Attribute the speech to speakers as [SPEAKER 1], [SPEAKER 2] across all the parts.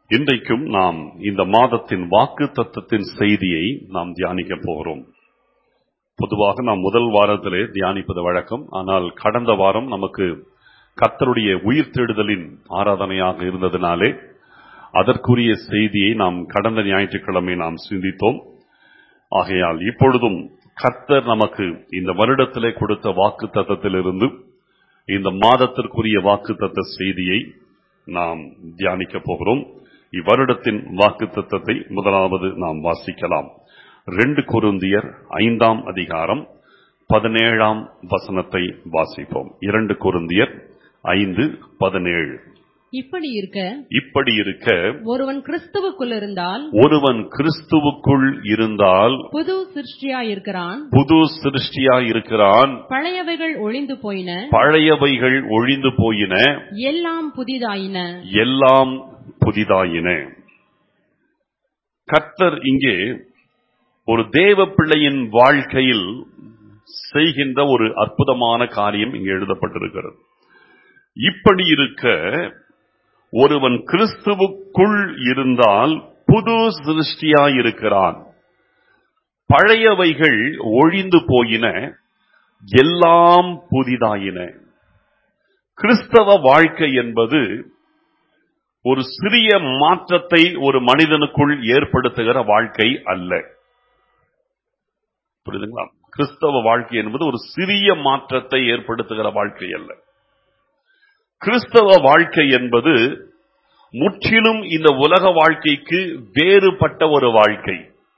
[SPEAKER 1] இன்றைக்கும் நாம் இந்த மாதத்தின் வாக்கு தத்தத்தின் செய்தியை நாம் தியானிக்க போகிறோம் பொதுவாக நாம் முதல் வாரத்திலே தியானிப்பது வழக்கம் ஆனால் கடந்த வாரம் நமக்கு கர்த்தருடைய உயிர் தேடுதலின் ஆராதனையாக இருந்ததினாலே அதற்குரிய செய்தியை நாம் கடந்த ஞாயிற்றுக்கிழமை நாம் சிந்தித்தோம் ஆகையால் இப்பொழுதும் கர்த்தர் நமக்கு இந்த வருடத்திலே கொடுத்த வாக்கு தத்தத்திலிருந்து இந்த மாதத்திற்குரிய வாக்கு தத்த செய்தியை நாம் தியானிக்க போகிறோம் இவ்வருடத்தின் வாக்கு தத்தத்தை முதலாவது நாம் வாசிக்கலாம் ரெண்டு கொருந்தியர் ஐந்தாம் அதிகாரம் பதினேழாம் வசனத்தை வாசிப்போம் இரண்டு கொருந்தியர் ஐந்து பதினேழு
[SPEAKER 2] இப்படி இருக்க
[SPEAKER 1] இப்படி இருக்க
[SPEAKER 2] ஒருவன் கிறிஸ்துவுக்குள் இருந்தால்
[SPEAKER 1] ஒருவன் கிறிஸ்துவுக்குள் இருந்தால்
[SPEAKER 2] புது சிருஷ்டியா இருக்கிறான்
[SPEAKER 1] புது சிருஷ்டியா இருக்கிறான்
[SPEAKER 2] பழையவைகள் ஒளிந்து போயின
[SPEAKER 1] பழையவைகள் ஒழிந்து போயின
[SPEAKER 2] எல்லாம் புதிதாயின
[SPEAKER 1] எல்லாம் புதிதாயின கர்த்தர் இங்கே ஒரு தேவ பிள்ளையின் வாழ்க்கையில் செய்கின்ற ஒரு அற்புதமான காரியம் இங்கே எழுதப்பட்டிருக்கிறது இப்படி இருக்க ஒருவன் கிறிஸ்துவுக்குள் இருந்தால் புது சிருஷ்டியாயிருக்கிறான் பழையவைகள் ஒழிந்து போயின எல்லாம் புதிதாயின கிறிஸ்தவ வாழ்க்கை என்பது ஒரு சிறிய மாற்றத்தை ஒரு மனிதனுக்குள் ஏற்படுத்துகிற வாழ்க்கை அல்ல புரியுதுங்களா கிறிஸ்தவ வாழ்க்கை என்பது ஒரு சிறிய மாற்றத்தை ஏற்படுத்துகிற வாழ்க்கை அல்ல கிறிஸ்தவ வாழ்க்கை என்பது முற்றிலும் இந்த உலக வாழ்க்கைக்கு வேறுபட்ட ஒரு வாழ்க்கை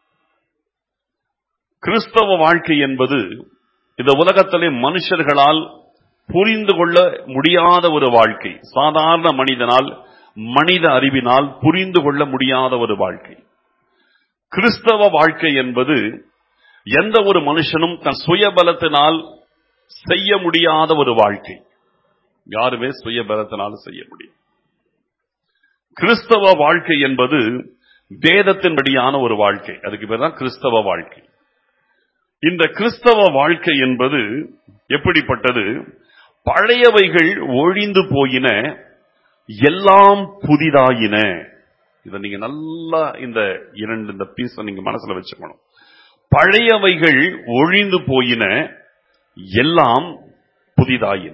[SPEAKER 1] கிறிஸ்தவ வாழ்க்கை என்பது இந்த உலகத்திலே மனுஷர்களால் புரிந்து கொள்ள முடியாத ஒரு வாழ்க்கை சாதாரண மனிதனால் மனித அறிவினால் புரிந்து கொள்ள முடியாத ஒரு வாழ்க்கை கிறிஸ்தவ வாழ்க்கை என்பது எந்த ஒரு மனுஷனும் தன் சுயபலத்தினால் செய்ய முடியாத ஒரு வாழ்க்கை யாருமே சுயபலத்தினால் செய்ய முடியும் கிறிஸ்தவ வாழ்க்கை என்பது வேதத்தின்படியான ஒரு வாழ்க்கை அதுக்கு பேர் தான் கிறிஸ்தவ வாழ்க்கை இந்த கிறிஸ்தவ வாழ்க்கை என்பது எப்படிப்பட்டது பழையவைகள் ஒழிந்து போயின எல்லாம் புதிதாயின இதை நீங்க நல்லா இந்த இரண்டு இந்த பீஸ் நீங்க மனசுல வச்சுக்கணும் பழையவைகள் ஒழிந்து போயின எல்லாம் புதிதாயின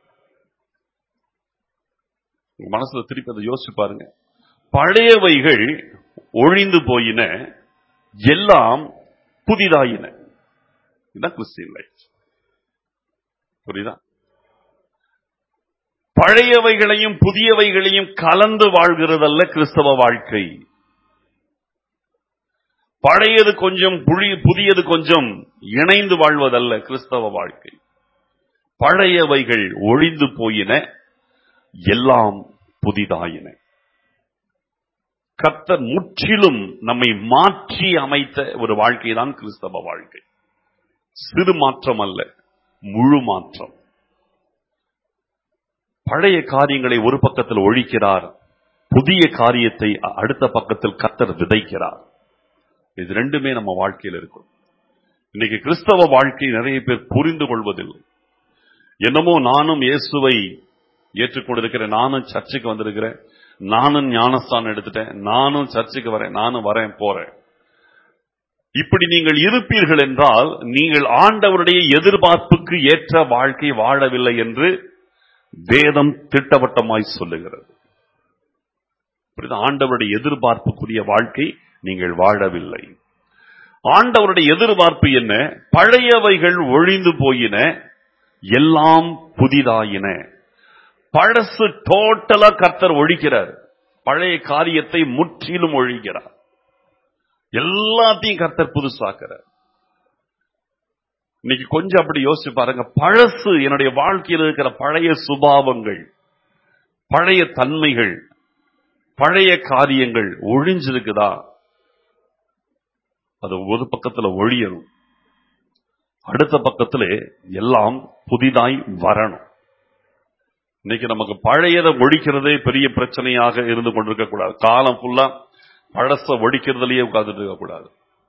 [SPEAKER 1] உங்க மனசுல திருப்பி அதை யோசிச்சு பாருங்க பழையவைகள் ஒழிந்து போயின எல்லாம் புதிதாயின இதுதான் கிறிஸ்டியன் லைஃப் புரியுதா பழையவைகளையும் புதியவைகளையும் கலந்து வாழ்கிறதல்ல கிறிஸ்தவ வாழ்க்கை பழையது கொஞ்சம் புழி- புதியது கொஞ்சம் இணைந்து வாழ்வதல்ல கிறிஸ்தவ வாழ்க்கை பழையவைகள் ஒழிந்து போயின எல்லாம் புதிதாயின கர்த்தர் முற்றிலும் நம்மை மாற்றி அமைத்த ஒரு வாழ்க்கை தான் கிறிஸ்தவ வாழ்க்கை சிறு மாற்றம் அல்ல முழு மாற்றம் பழைய காரியங்களை ஒரு பக்கத்தில் ஒழிக்கிறார் புதிய காரியத்தை அ- அடுத்த பக்கத்தில் கர்த்தர் விதைக்கிறார் இது ரெண்டுமே நம்ம வாழ்க்கையில் இருக்கும் இன்னைக்கு கிறிஸ்தவ வாழ்க்கை நிறைய பேர் புரிந்து கொள்வதில்லை என்னமோ நானும் இயேசுவை ஏற்றுக்கொண்டிருக்கிறேன் நானும் சர்ச்சுக்கு வந்திருக்கிறேன் நானும் ஞானஸ்தானம் எடுத்துட்டேன் நானும் சர்ச்சுக்கு வரேன் நானும் வரேன் போறேன் இப்படி நீங்கள் இருப்பீர்கள் என்றால் நீங்கள் ஆண்டவருடைய எதிர்பார்ப்புக்கு ஏற்ற வாழ்க்கை வாழவில்லை என்று வேதம் திட்டவட்டமாய் சொல்லுகிறது புரியுதா? ஆண்டவருடைய எதிர்பார்ப்புக்குரிய வாழ்க்கை நீங்கள் வாழவில்லை ஆண்டவருடைய எதிர்பார்ப்பு என்ன பழையவைகள் ஒழிந்து போயின எல்லாம் புதிதாயின பழசு டோட்டலா கர்த்தர் ஒழிக்கிறார் பழைய காரியத்தை முற்றிலும் ஒழிக்கிறார் எல்லாத்தையும் கர்த்தர் புதுசாக்குறார் இன்னைக்கு கொஞ்சம் அப்படி யோசிச்சு பாருங்க பழசு என்னுடைய வாழ்க்கையில் இருக்கிற பழைய சுபாவங்கள் பழைய தன்மைகள் பழைய காரியங்கள் ஒழிஞ்சிருக்குதா அது ஒரு பக்கத்துல ஒழியணும் அடுத்த பக்கத்துல எல்லாம் புதிதாய் வரணும் இன்னைக்கு நமக்கு பழையதை ஒழிக்கிறதே பெரிய பிரச்சனையாக இருந்து கொண்டிருக்க கூடாது காலம் ஃபுல்லா பழச ஒழிக்கிறதுலயே உட்கார்ந்துட்டு இருக்க கூடாது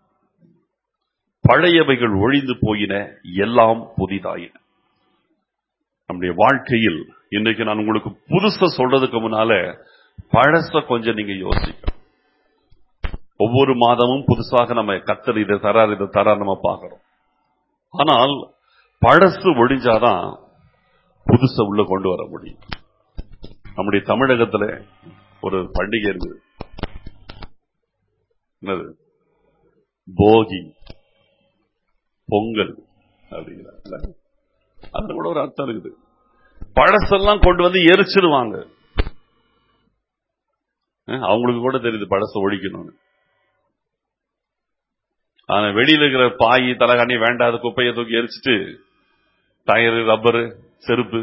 [SPEAKER 1] பழையவைகள் ஒழிந்து போயின எல்லாம் புதிதாயின நம்முடைய வாழ்க்கையில் இன்றைக்கு நான் உங்களுக்கு புதுசா சொல்றதுக்கு முன்னால பழச கொஞ்சம் நீங்க யோசிக்கணும் ஒவ்வொரு மாதமும் புதுசாக நம்ம கத்தர் இதை தரார் இதை தரார் நம்ம பார்க்கிறோம் ஆனால் பழசு ஒழிஞ்சாதான் புதுச உள்ள கொண்டு வர முடியும் நம்முடைய தமிழகத்துல ஒரு பண்டிகை இருக்குது என்னது போகி பொங்கல் அப்படிங்கிறாங்க அதுல கூட ஒரு அர்த்தம் இருக்குது பழசெல்லாம் கொண்டு வந்து எரிச்சிருவாங்க அஹ் அவங்களுக்கு கூட தெரியுது பழச ஒழிக்கணும்னு ஆனா வெளியில இருக்கிற பாய் தலகாணி வேண்டாத குப்பையை தூக்கி எரிச்சிட்டு டயரு ரப்பரு செருப்பு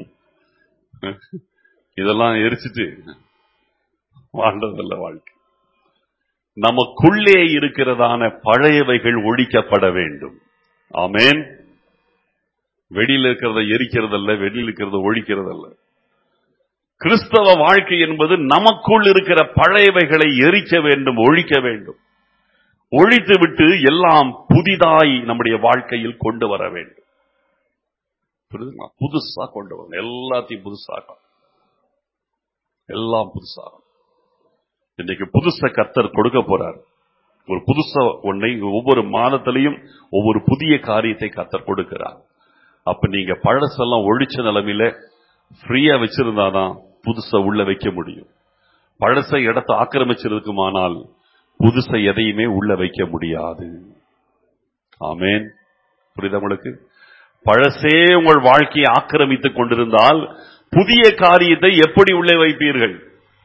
[SPEAKER 1] இதெல்லாம் எரிச்சிட்டு வாழ்றதில்ல வாழ்க்கை நமக்குள்ளே இருக்கிறதான பழையவைகள் ஒழிக்கப்பட வேண்டும் ஆமேன் வெளியில இருக்கிறத எரிக்கிறதல்ல வெளியில இருக்கிறத ஒழிக்கிறதல்ல கிறிஸ்தவ வாழ்க்கை என்பது நமக்குள் இருக்கிற பழையவைகளை எரிக்க வேண்டும் ஒழிக்க வேண்டும் ஒழித்து விட்டு எல்லாம் புதிதாய் நம்முடைய வாழ்க்கையில் கொண்டு வர வேண்டும் புரியுதுங்களா? புதுசா கொண்டு வரணும் எல்லாத்தையும் புதுசாக எல்லாம் புதுசாக இன்னைக்கு புதுச கத்தர் கொடுக்க போறார் ஒரு புதுசா ஒன்னை ஒவ்வொரு மாதத்திலையும் ஒவ்வொரு புதிய காரியத்தை கத்தர் கொடுக்கிறார் அப்ப நீங்க பழசெல்லாம் ஒழிச்ச நிலைமையில ஃப்ரீயா வச்சிருந்தாதான் புதுசா உள்ள வைக்க முடியும் பழச இடத்தை ஆக்கிரமிச்சிருக்குமானால் புதுச எதையுமே உள்ள வைக்க முடியாது ஆமேன் புரியுதா உங்களுக்கு பழசே உங்கள் வாழ்க்கையை ஆக்கிரமித்துக் கொண்டிருந்தால் புதிய காரியத்தை எப்படி உள்ளே வைப்பீர்கள்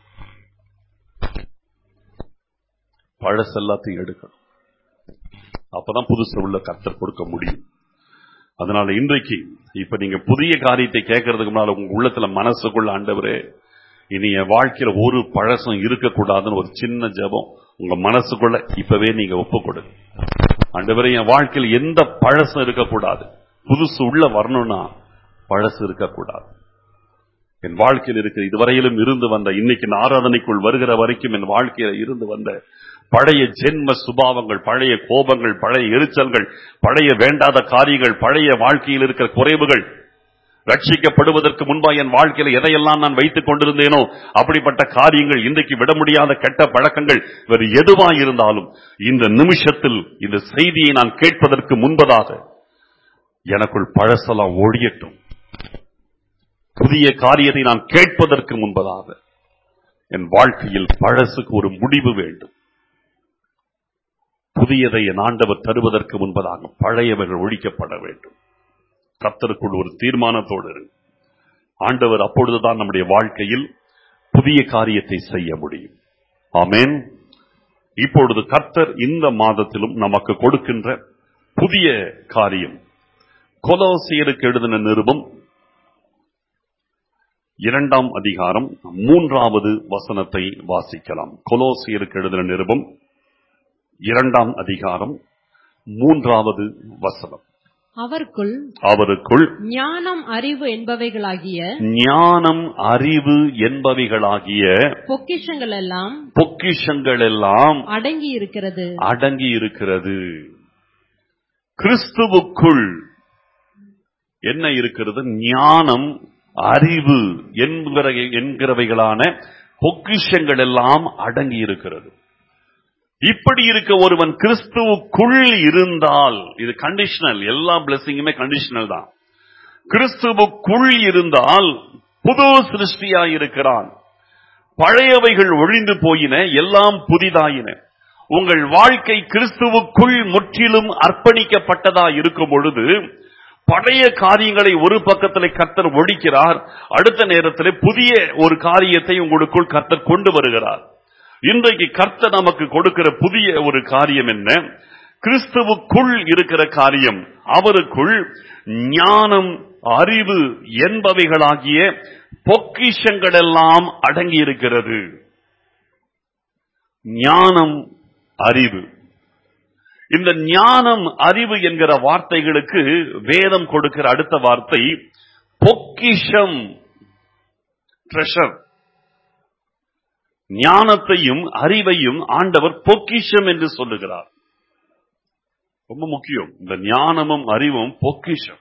[SPEAKER 1] பழசெல்லாத்தையும் எடுக்கணும் அப்பதான் புதுசு உள்ள கர்த்தர் கொடுக்க முடியும் அதனால இன்றைக்கு இப்ப நீங்க புதிய காரியத்தை கேட்கறதுக்கு முன்னால உங்க உள்ளத்துல மனசுக்குள்ள ஆண்டவரே இனி என் வாழ்க்கையில ஒரு பழசம் இருக்கக்கூடாதுன்னு ஒரு சின்ன ஜெபம் உங்க மனசுக்குள்ள இப்பவே நீங்க ஒப்பு கொடுங்க ஆண்டவரே என் வாழ்க்கையில் எந்த பழசம் இருக்கக்கூடாது புதுசு உள்ள வரணும்னா பழசு இருக்கக்கூடாது என் வாழ்க்கையில் இருக்கிற இதுவரையிலும் இருந்து வந்த இன்னைக்கு இந்த ஆராதனைக்குள் வருகிற வரைக்கும் என் வாழ்க்கையில இருந்து வந்த பழைய ஜென்ம சுபாவங்கள் பழைய கோபங்கள் பழைய எரிச்சல்கள் பழைய வேண்டாத காரியங்கள் பழைய வாழ்க்கையில் இருக்கிற குறைவுகள் ரட்சிக்கப்படுவதற்கு முன்பா என் வாழ்க்கையில எதையெல்லாம் நான் வைத்துக் கொண்டிருந்தேனோ அப்படிப்பட்ட காரியங்கள் இன்றைக்கு விட முடியாத கெட்ட பழக்கங்கள் வேறு எதுவா இருந்தாலும் இந்த நிமிஷத்தில் இந்த செய்தியை நான் கேட்பதற்கு முன்பதாக எனக்குள் பழசெல்லாம் ஒழியட்டும் புதிய காரியத்தை நான் கேட்பதற்கு முன்பதாக என் வாழ்க்கையில் பழசுக்கு ஒரு முடிவு வேண்டும் புதியதை என் ஆண்டவர் தருவதற்கு முன்பதாக பழையவர்கள் ஒழிக்கப்பட வேண்டும் கத்தருக்குள் ஒரு தீர்மானத்தோடு இரு. ஆண்டவர் அப்பொழுதுதான் நம்முடைய வாழ்க்கையில் புதிய காரியத்தை செய்ய முடியும் ஆமென் இப்பொழுது கர்த்தர் இந்த மாதத்திலும் நமக்கு கொடுக்கின்ற புதிய காரியம் கொலோசியருக்கு எழுதின நிருபம் இரண்டாம் அதிகாரம் மூன்றாவது வசனத்தை வாசிக்கலாம் கொலோசியருக்கு எழுதின நிருபம் இரண்டாம் அதிகாரம் மூன்றாவது வசனம்
[SPEAKER 2] அவருக்குள்
[SPEAKER 1] அவருக்குள்
[SPEAKER 2] ஞானம் அறிவு என்பவைகளாகிய
[SPEAKER 1] ஞானம் அறிவு என்பவைகளாகிய
[SPEAKER 2] பொக்கிஷங்கள் எல்லாம்
[SPEAKER 1] பொக்கிஷங்கள் எல்லாம்
[SPEAKER 2] அடங்கி இருக்கிறது
[SPEAKER 1] அடங்கி இருக்கிறது கிறிஸ்துவுக்குள் என்ன இருக்கிறது ஞானம் அறிவு என்கிற என்கிறவைகளான பொக்கிஷங்கள் எல்லாம் அடங்கி இருக்கிறது இப்படி இருக்க ஒருவன் கிறிஸ்துவுக்குள் இருந்தால் இது கண்டிஷனல் எல்லா பிளஸிங்குமே கண்டிஷனல் தான் கிறிஸ்துவுக்குள் இருந்தால் புது சிருஷ்டியாய் இருக்கிறான் பழையவைகள் ஒழிந்து போயின எல்லாம் புதிதாயின உங்கள் வாழ்க்கை கிறிஸ்துவுக்குள் முற்றிலும் அர்ப்பணிக்கப்பட்டதா இருக்கும் பொழுது பழைய காரியங்களை ஒரு பக்கத்தில் கர்த்தர் ஒழிக்கிறார் அடுத்த நேரத்தில் புதிய ஒரு காரியத்தை உங்களுக்குள் கர்த்தர் கொண்டு வருகிறார் இன்றைக்கு கர்த்தர் நமக்கு கொடுக்கிற புதிய ஒரு காரியம் என்ன கிறிஸ்துவுக்குள் இருக்கிற காரியம் அவருக்குள் ஞானம் அறிவு என்பவைகளாகிய பொக்கிஷங்கள் எல்லாம் அடங்கி இருக்கிறது ஞானம் அறிவு இந்த ஞானம் அறிவு என்கிற வார்த்தைகளுக்கு வேதம் கொடுக்கிற அடுத்த வார்த்தை பொக்கிஷம் ட்ரெஷர் ஞானத்தையும் அறிவையும் ஆண்டவர் பொக்கிஷம் என்று சொல்லுகிறார் ரொம்ப முக்கியம் இந்த ஞானமும் அறிவும் பொக்கிஷம்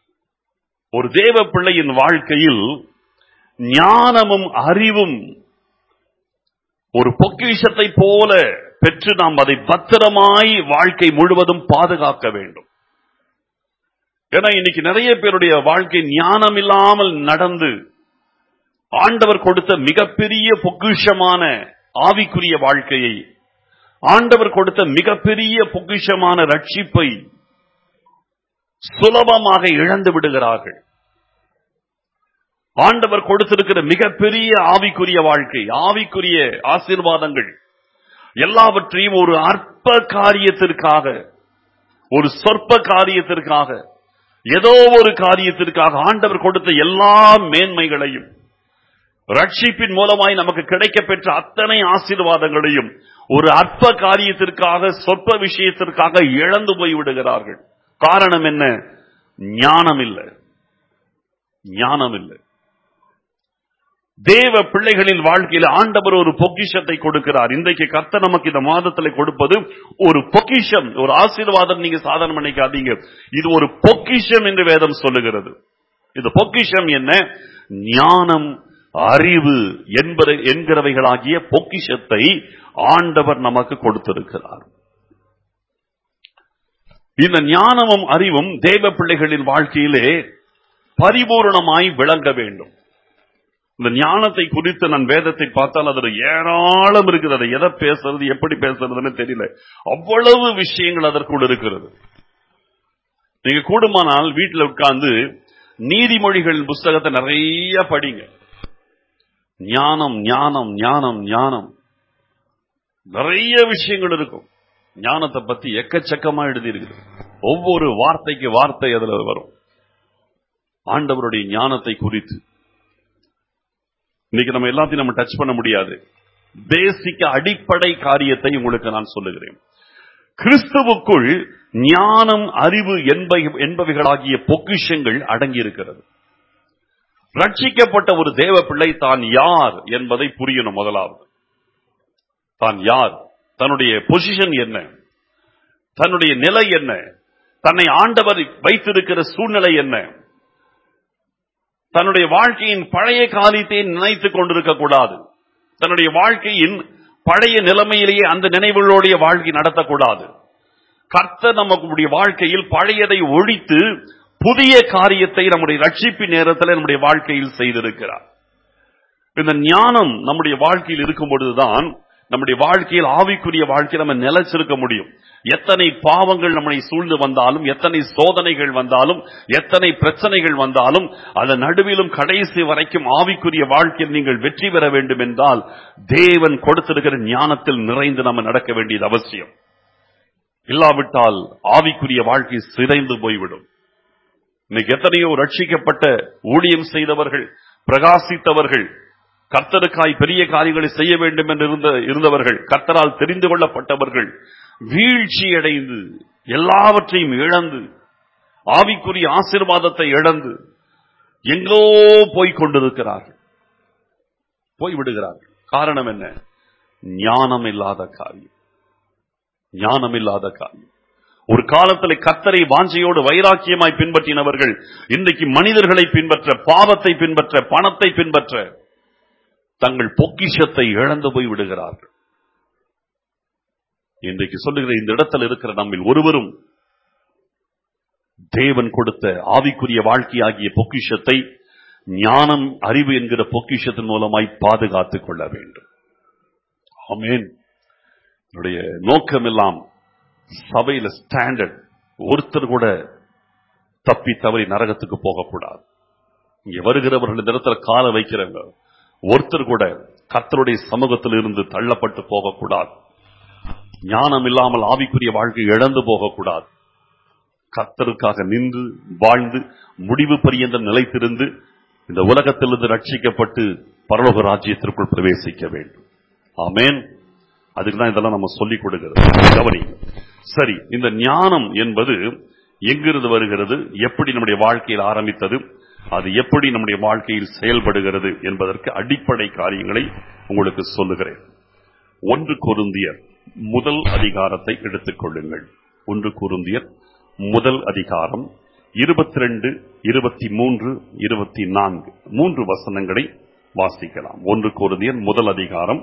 [SPEAKER 1] ஒரு தேவ பிள்ளையின் வாழ்க்கையில் ஞானமும் அறிவும் ஒரு பொக்கிஷத்தை போல பெற்று நாம் அதை பத்திரமாய் வாழ்க்கை முழுவதும் பாதுகாக்க வேண்டும் ஏன்னா இன்னைக்கு நிறைய பேருடைய வாழ்க்கை ஞானம் இல்லாமல் நடந்து ஆண்டவர் கொடுத்த மிகப்பெரிய பொக்கிஷமான ஆவிக்குரிய வாழ்க்கையை ஆண்டவர் கொடுத்த மிகப்பெரிய பொக்கிஷமான ரட்சிப்பை சுலபமாக இழந்து விடுகிறார்கள் ஆண்டவர் கொடுத்திருக்கிற மிகப்பெரிய ஆவிக்குரிய வாழ்க்கை ஆவிக்குரிய ஆசீர்வாதங்கள் எல்லாவற்றையும் ஒரு அற்ப காரியத்திற்காக ஒரு சொற்ப காரியத்திற்காக ஏதோ ஒரு காரியத்திற்காக ஆண்டவர் கொடுத்த எல்லா மேன்மைகளையும் ரட்சிப்பின் மூலமாய் நமக்கு கிடைக்க பெற்ற அத்தனை ஆசீர்வாதங்களையும் ஒரு அற்ப காரியத்திற்காக சொற்ப விஷயத்திற்காக இழந்து போய் விடுகிறார்கள் காரணம் என்ன ஞானம் இல்லை ஞானம் இல்லை தேவ பிள்ளைகளின் வாழ்க்கையில் ஆண்டவர் ஒரு பொக்கிஷத்தை கொடுக்கிறார் இன்றைக்கு கர்த்தர் நமக்கு இந்த மாதத்தில் கொடுப்பது ஒரு பொக்கிஷம் ஒரு ஆசீர்வாதம் நீங்க சாதனம் பண்ணிக்காதீங்க இது ஒரு பொக்கிஷம் என்று வேதம் சொல்லுகிறது இது பொக்கிஷம் என்ன ஞானம் அறிவு என்பது என்கிறவைகளாகிய பொக்கிஷத்தை ஆண்டவர் நமக்கு கொடுத்திருக்கிறார் இந்த ஞானமும் அறிவும் தேவ பிள்ளைகளின் வாழ்க்கையிலே பரிபூர்ணமாய் விளங்க வேண்டும் இந்த ஞானத்தை குறித்து நான் வேதத்தை பார்த்தால் அதில் ஏராளம் இருக்குது அதை எதை பேசுறது எப்படி பேசுறதுன்னு தெரியல அவ்வளவு விஷயங்கள் அதற்குள் இருக்கிறது நீங்க கூடுமானால் வீட்டில் உட்கார்ந்து நீதிமொழிகள் புஸ்தகத்தை நிறைய படிங்க ஞானம் ஞானம் ஞானம் ஞானம் நிறைய விஷயங்கள் இருக்கும் ஞானத்தை பத்தி எக்கச்சக்கமா எழுதியிருக்குது ஒவ்வொரு வார்த்தைக்கு வார்த்தை அதுல வரும் ஆண்டவருடைய ஞானத்தை குறித்து இன்னைக்கு நம்ம எல்லாத்தையும் நம்ம டச் பண்ண முடியாது பேசிக்க அடிப்படை காரியத்தை உங்களுக்கு நான் சொல்லுகிறேன் கிறிஸ்துவுக்குள் ஞானம் அறிவு என்பவை- என்பவைகளாகிய பொக்கிஷங்கள் அடங்கி இருக்கிறது ரட்சிக்கப்பட்ட ஒரு தேவ பிள்ளை தான் யார் என்பதை புரியணும் முதலாவது தான் யார் தன்னுடைய பொசிஷன் என்ன தன்னுடைய நிலை என்ன தன்னை ஆண்டவர் வைத்திருக்கிற சூழ்நிலை என்ன தன்னுடைய வாழ்க்கையின் பழைய காரியத்தை நினைத்துக் கொண்டிருக்க கூடாது தன்னுடைய வாழ்க்கையின் பழைய நிலைமையிலேயே அந்த நினைவுகளோடைய வாழ்க்கை நடத்தக்கூடாது கர்த்தர் நம்முடைய வாழ்க்கையில் பழையதை ஒழித்து புதிய காரியத்தை நம்முடைய ரட்சிப்பின் நேரத்தில் நம்முடைய வாழ்க்கையில் செய்திருக்கிறார் இந்த ஞானம் நம்முடைய வாழ்க்கையில் இருக்கும் பொழுதுதான் நம்முடைய வாழ்க்கையில் ஆவிக்குரிய வாழ்க்கையில் நம்ம நிலைச்சிருக்க முடியும் எத்தனை பாவங்கள் நம்மை சூழ்ந்து வந்தாலும் எத்தனை சோதனைகள் வந்தாலும் எத்தனை பிரச்சனைகள் வந்தாலும் அதன் நடுவிலும் கடைசி வரைக்கும் ஆவிக்குரிய வாழ்க்கையில் நீங்கள் வெற்றி பெற வேண்டும் என்றால் தேவன் கொடுத்திருக்கிற ஞானத்தில் நிறைந்து நம்ம நடக்க வேண்டியது அவசியம் இல்லாவிட்டால் ஆவிக்குரிய வாழ்க்கை சிதைந்து போய்விடும் இன்னைக்கு எத்தனையோ ரட்சிக்கப்பட்ட ஊழியம் செய்தவர்கள் பிரகாசித்தவர்கள் கர்த்தருக்காய் பெரிய காரியங்களை செய்ய வேண்டும் என்று இருந்த இருந்தவர்கள் கர்த்தரால் தெரிந்து கொள்ளப்பட்டவர்கள் வீழ்ச்சி அடைந்து எல்லாவற்றையும் இழந்து ஆவிக்குரிய ஆசீர்வாதத்தை இழந்து எங்கோ போய் கொண்டிருக்கிறார்கள் போய் விடுகிறார்கள் காரணம் என்ன ஞானம் இல்லாத காரியம் ஞானம் இல்லாத காரியம் ஒரு காலத்தில் கத்தரை வாஞ்சையோடு வைராக்கியமாய் பின்பற்றினவர்கள் இன்றைக்கு மனிதர்களை பின்பற்ற பாவத்தை பின்பற்ற பணத்தை பின்பற்ற தங்கள் பொக்கிஷத்தை இழந்து போய் விடுகிறார்கள் இன்றைக்கு சொல்லுகிற இந்த இடத்தில் இருக்கிற நம்மில் ஒருவரும் தேவன் கொடுத்த ஆவிக்குரிய வாழ்க்கையாகிய பொக்கிஷத்தை ஞானம் அறிவு என்கிற பொக்கிஷத்தின் மூலமாய் பாதுகாத்துக் கொள்ள வேண்டும் ஆமென் என்னுடைய நோக்கம் எல்லாம் சபையில ஸ்டாண்டர்ட் ஒருத்தர் கூட தப்பி தவறி நரகத்துக்கு போகக்கூடாது இங்க வருகிறவர்கள் இந்த இடத்துல கால வைக்கிறவங்க ஒருத்தர் கூட கர்த்தருடைய சமூகத்தில் இருந்து தள்ளப்பட்டு போகக்கூடாது ஞானம் இல்லாமல் ஆவிக்குரிய வாழ்க்கை இழந்து போகக்கூடாது கர்த்தருக்காக நின்று வாழ்ந்து முடிவு பரியந்தம் நிலைத்திருந்து இந்த உலகத்திலிருந்து ரட்சிக்கப்பட்டு பரலோக ராஜ்யத்திற்குள் பிரவேசிக்க வேண்டும் ஆமென் அதுக்கு தான் இதெல்லாம் நம்ம சொல்லிக் கொடுக்கிறது கவனி சரி இந்த ஞானம் என்பது எங்கிருந்து வருகிறது எப்படி நம்முடைய வாழ்க்கையில் ஆரம்பித்தது அது எப்படி நம்முடைய வாழ்க்கையில் செயல்படுகிறது என்பதற்கு அடிப்படை காரியங்களை உங்களுக்கு சொல்லுகிறேன் ஒன்று கொருந்தியர் முதல் அதிகாரத்தை எடுத்துக் கொள்ளுங்கள் ஒன்று கொருந்தியர் முதல் அதிகாரம் இருபத்தி ரெண்டு இருபத்தி மூன்று இருபத்தி நான்கு மூன்று வசனங்களை வாசிக்கலாம் ஒன்று கொருந்தியர் முதல் அதிகாரம்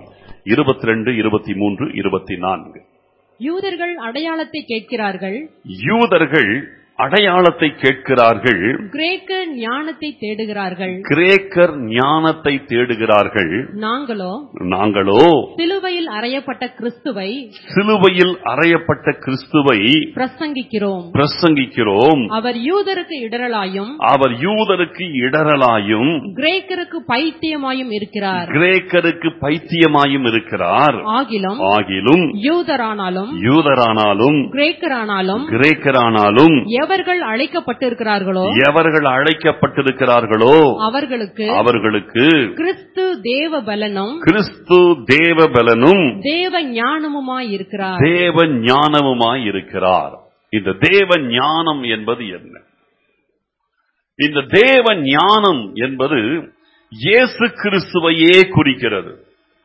[SPEAKER 1] இருபத்தி ரெண்டு இருபத்தி மூன்று இருபத்தி நான்கு
[SPEAKER 2] யூதர்கள் அடையாளத்தை கேட்கிறார்கள்
[SPEAKER 1] யூதர்கள் அடையாளத்தை கேட்கிறார்கள்
[SPEAKER 2] கிரேக்க ஞானத்தை தேடுகிறார்கள்
[SPEAKER 1] கிரேக்கர் ஞானத்தை தேடுகிறார்கள்
[SPEAKER 2] நாங்களோ
[SPEAKER 1] நாங்களோ
[SPEAKER 2] சிலுவையில் அறையப்பட்ட கிறிஸ்துவை
[SPEAKER 1] சிலுவையில் அறையப்பட்ட கிறிஸ்துவை
[SPEAKER 2] பிரசங்கிக்கிறோம்
[SPEAKER 1] பிரசங்கிக்கிறோம்
[SPEAKER 2] அவர் யூதருக்கு இடரலாயும்
[SPEAKER 1] அவர் யூதருக்கு இடரலாயும்
[SPEAKER 2] கிரேக்கருக்கு பைத்தியமாயும் இருக்கிறார்
[SPEAKER 1] கிரேக்கருக்கு பைத்தியமாயும் இருக்கிறார்
[SPEAKER 2] ஆகிலும்
[SPEAKER 1] ஆகிலும்
[SPEAKER 2] யூதரானாலும்
[SPEAKER 1] யூதரானாலும்
[SPEAKER 2] கிரேக்கரானாலும்
[SPEAKER 1] கிரேக்கரானாலும்
[SPEAKER 2] எவர்கள் அழைக்கப்பட்டிருக்கிறார்களோ
[SPEAKER 1] எவர்கள் அழைக்கப்பட்டிருக்கிறார்களோ
[SPEAKER 2] அவர்களுக்கு
[SPEAKER 1] அவர்களுக்கு
[SPEAKER 2] கிறிஸ்து தேவ பலனும்
[SPEAKER 1] கிறிஸ்து தேவ பலனும்
[SPEAKER 2] தேவ ஞானமுமாய் இருக்கிறார்
[SPEAKER 1] தேவ ஞானமுமாய் இருக்கிறார் இந்த தேவ ஞானம் என்பது என்ன இந்த தேவ ஞானம் என்பது இயேசு கிறிஸ்துவையே குறிக்கிறது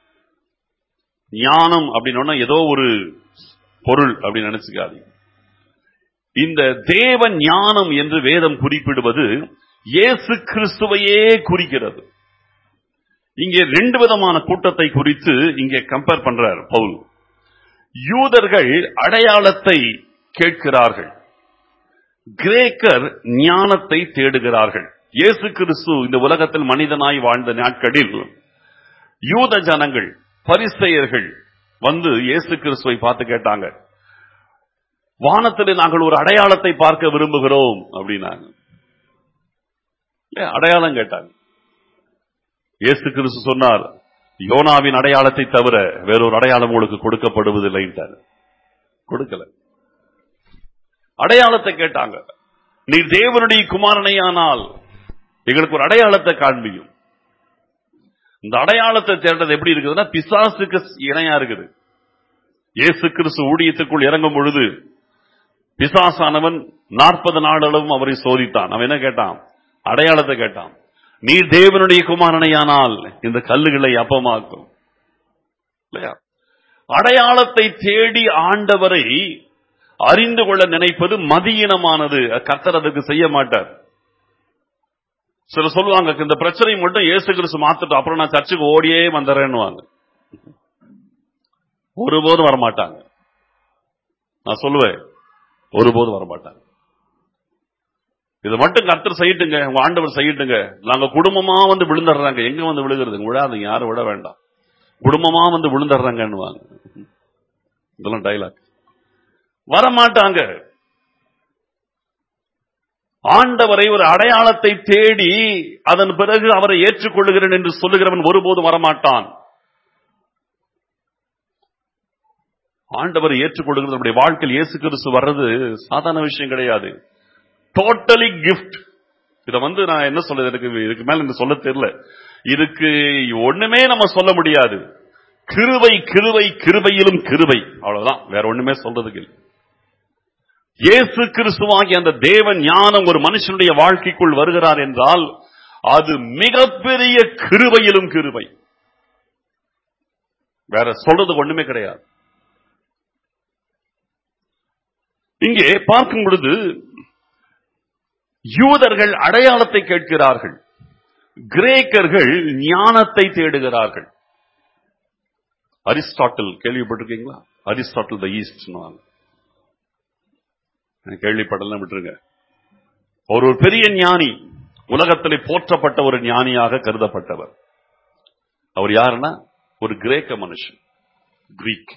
[SPEAKER 1] ஞானம் அப்படின்னா ஏதோ ஒரு பொருள் அப்படின்னு நினைச்சுக்காதீங்க இந்த தேவ ஞானம் என்று வேதம் குறிப்பிடுவது இயேசு கிறிஸ்துவையே குறிக்கிறது இங்கே ரெண்டு விதமான கூட்டத்தை குறித்து இங்கே கம்பேர் பண்றார் பவுல் யூதர்கள் அடையாளத்தை கேட்கிறார்கள் கிரேக்கர் ஞானத்தை தேடுகிறார்கள் இயேசு கிறிஸ்து இந்த உலகத்தில் மனிதனாய் வாழ்ந்த நாட்களில் யூத ஜனங்கள் பரிசெயர்கள் வந்து இயேசு கிறிஸ்துவை பார்த்து கேட்டாங்க வானத்தில் நாங்கள் ஒரு அடையாளத்தை பார்க்க விரும்புகிறோம் அப்படின்னாங்க இல்லையா? அடையாளம் கேட்டாங்க இயேசு கிறிஸ்து சொன்னார் யோனாவின் அடையாளத்தை தவிர வேறொரு அடையாளம் உங்களுக்கு கொடுக்கப்படுவதில்லைன்ட்டார் கொடுக்கல அடையாளத்தை கேட்டாங்க நீ தேவனுடைய குமாரனையானால் எங்களுக்கு ஒரு அடையாளத்தை காண்பியும் இந்த அடையாளத்தை தேடுறது எப்படி இருக்குதுன்னா பிசாசுக்கு இணையா இருக்குது இயேசு கிறிஸ்து ஊழியத்துக்குள் இறங்கும் பொழுது பிசாசானவன் நாற்பது நாளளவும் அவரை சோதித்தான் அவன் என்ன கேட்டான் அடையாளத்தை கேட்டான் நீ தேவனுடைய குமாரனையானால் இந்த கல்லுகளை அப்பமாக்கும் இல்லையா அடையாளத்தை தேடி ஆண்டவரை அறிந்து கொள்ள நினைப்பது மதியினமானது கர்த்தர் அதுக்கு செய்ய மாட்டார் சில சொல்லுவாங்க இந்த பிரச்சனை மட்டும் இயேசு கிறிஸ்து மாத்துட்டு அப்புறம் நான் சர்ச்சுக்கு ஓடியே வந்துடுறேன்னுவாங்க ஒருபோதும் வரமாட்டாங்க நான் சொல்லுவேன் ஒருபோதும் வரமாட்டாங்க இதை மட்டும் கர்த்தர் செய்யட்டுங்க உங்க ஆண்டவர் செய்யட்டுங்க நாங்க குடும்பமா வந்து விழுந்துடுறாங்க எங்க வந்து விழுகிறது விழாதீங்க யாரும் விட வேண்டாம் குடும்பமா வந்து விழுந்துடுறாங்கன்னுவாங்க இதெல்லாம் டைலாக் வரமாட்டாங்க ஆண்டவரை ஒரு அடையாளத்தை தேடி அதன் பிறகு அவரை ஏற்றுக்கொள்ளுகிறேன் என்று சொல்லுகிறவன் ஒருபோதும் வரமாட்டான் ஆண்டவரை ஏற்றுக்கொள்கிறது நம்முடைய வாழ்க்கையில் இயேசு கிறிஸ்து வர்றது சாதாரண விஷயம் கிடையாது டோட்டலி கிஃப்ட் இத வந்து நான் என்ன சொல்றது எனக்கு இதுக்கு மேல எனக்கு சொல்ல தெரியல இதுக்கு ஒண்ணுமே நம்ம சொல்ல முடியாது கிருபை கிருபை கிருபையிலும் கிருபை அவ்வளவுதான் வேற ஒண்ணுமே சொல்றதுக்கு இல்லை இயேசு கிறிஸ்துவாகிய அந்த தேவ ஞானம் ஒரு மனுஷனுடைய வாழ்க்கைக்குள் வருகிறார் என்றால் அது மிகப்பெரிய கிருபையிலும் கிருபை வேற சொல்றது ஒண்ணுமே கிடையாது இங்கே பார்க்கும் பொழுது யூதர்கள் அடையாளத்தை கேட்கிறார்கள் கிரேக்கர்கள் ஞானத்தை தேடுகிறார்கள் அரிஸ்டாட்டில் கேள்விப்பட்டிருக்கீங்களா அரிஸ்டாட்டில் த ஈஸ்ட் கேள்விப்படலாம் விட்டுருங்க அவர் ஒரு பெரிய ஞானி உலகத்திலே போற்றப்பட்ட ஒரு ஞானியாக கருதப்பட்டவர் அவர் யாருன்னா ஒரு கிரேக்க மனுஷன் கிரீக்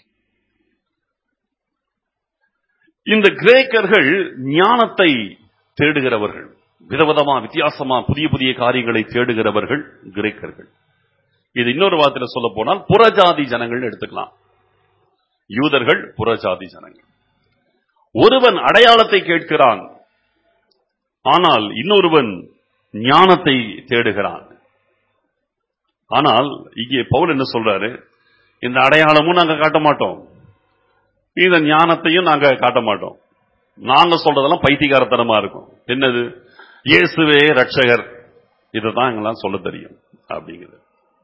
[SPEAKER 1] இந்த கிரேக்கர்கள் ஞானத்தை தேடுகிறவர்கள் விதவிதமா வித்தியாசமா புதிய புதிய காரியங்களை தேடுகிறவர்கள் கிரேக்கர்கள் இது இன்னொரு வார்த்தையில சொல்ல போனால் புறஜாதி ஜனங்கள் எடுத்துக்கலாம் யூதர்கள் புறஜாதி ஜனங்கள் ஒருவன் அடையாளத்தை கேட்கிறான் ஆனால் இன்னொருவன் ஞானத்தை தேடுகிறான் ஆனால் இங்கே பவுல் என்ன சொல்றாரு இந்த அடையாளமும் நாங்க காட்ட மாட்டோம் இந்த ஞானத்தையும் நாங்க காட்ட மாட்டோம் நாங்க சொல்றதெல்லாம் பைத்தியகாரத்தனமா இருக்கும் என்னது இயேசுவே ரட்சகர் இதுதான் எங்கெல்லாம் சொல்ல தெரியும் அப்படிங்கிறது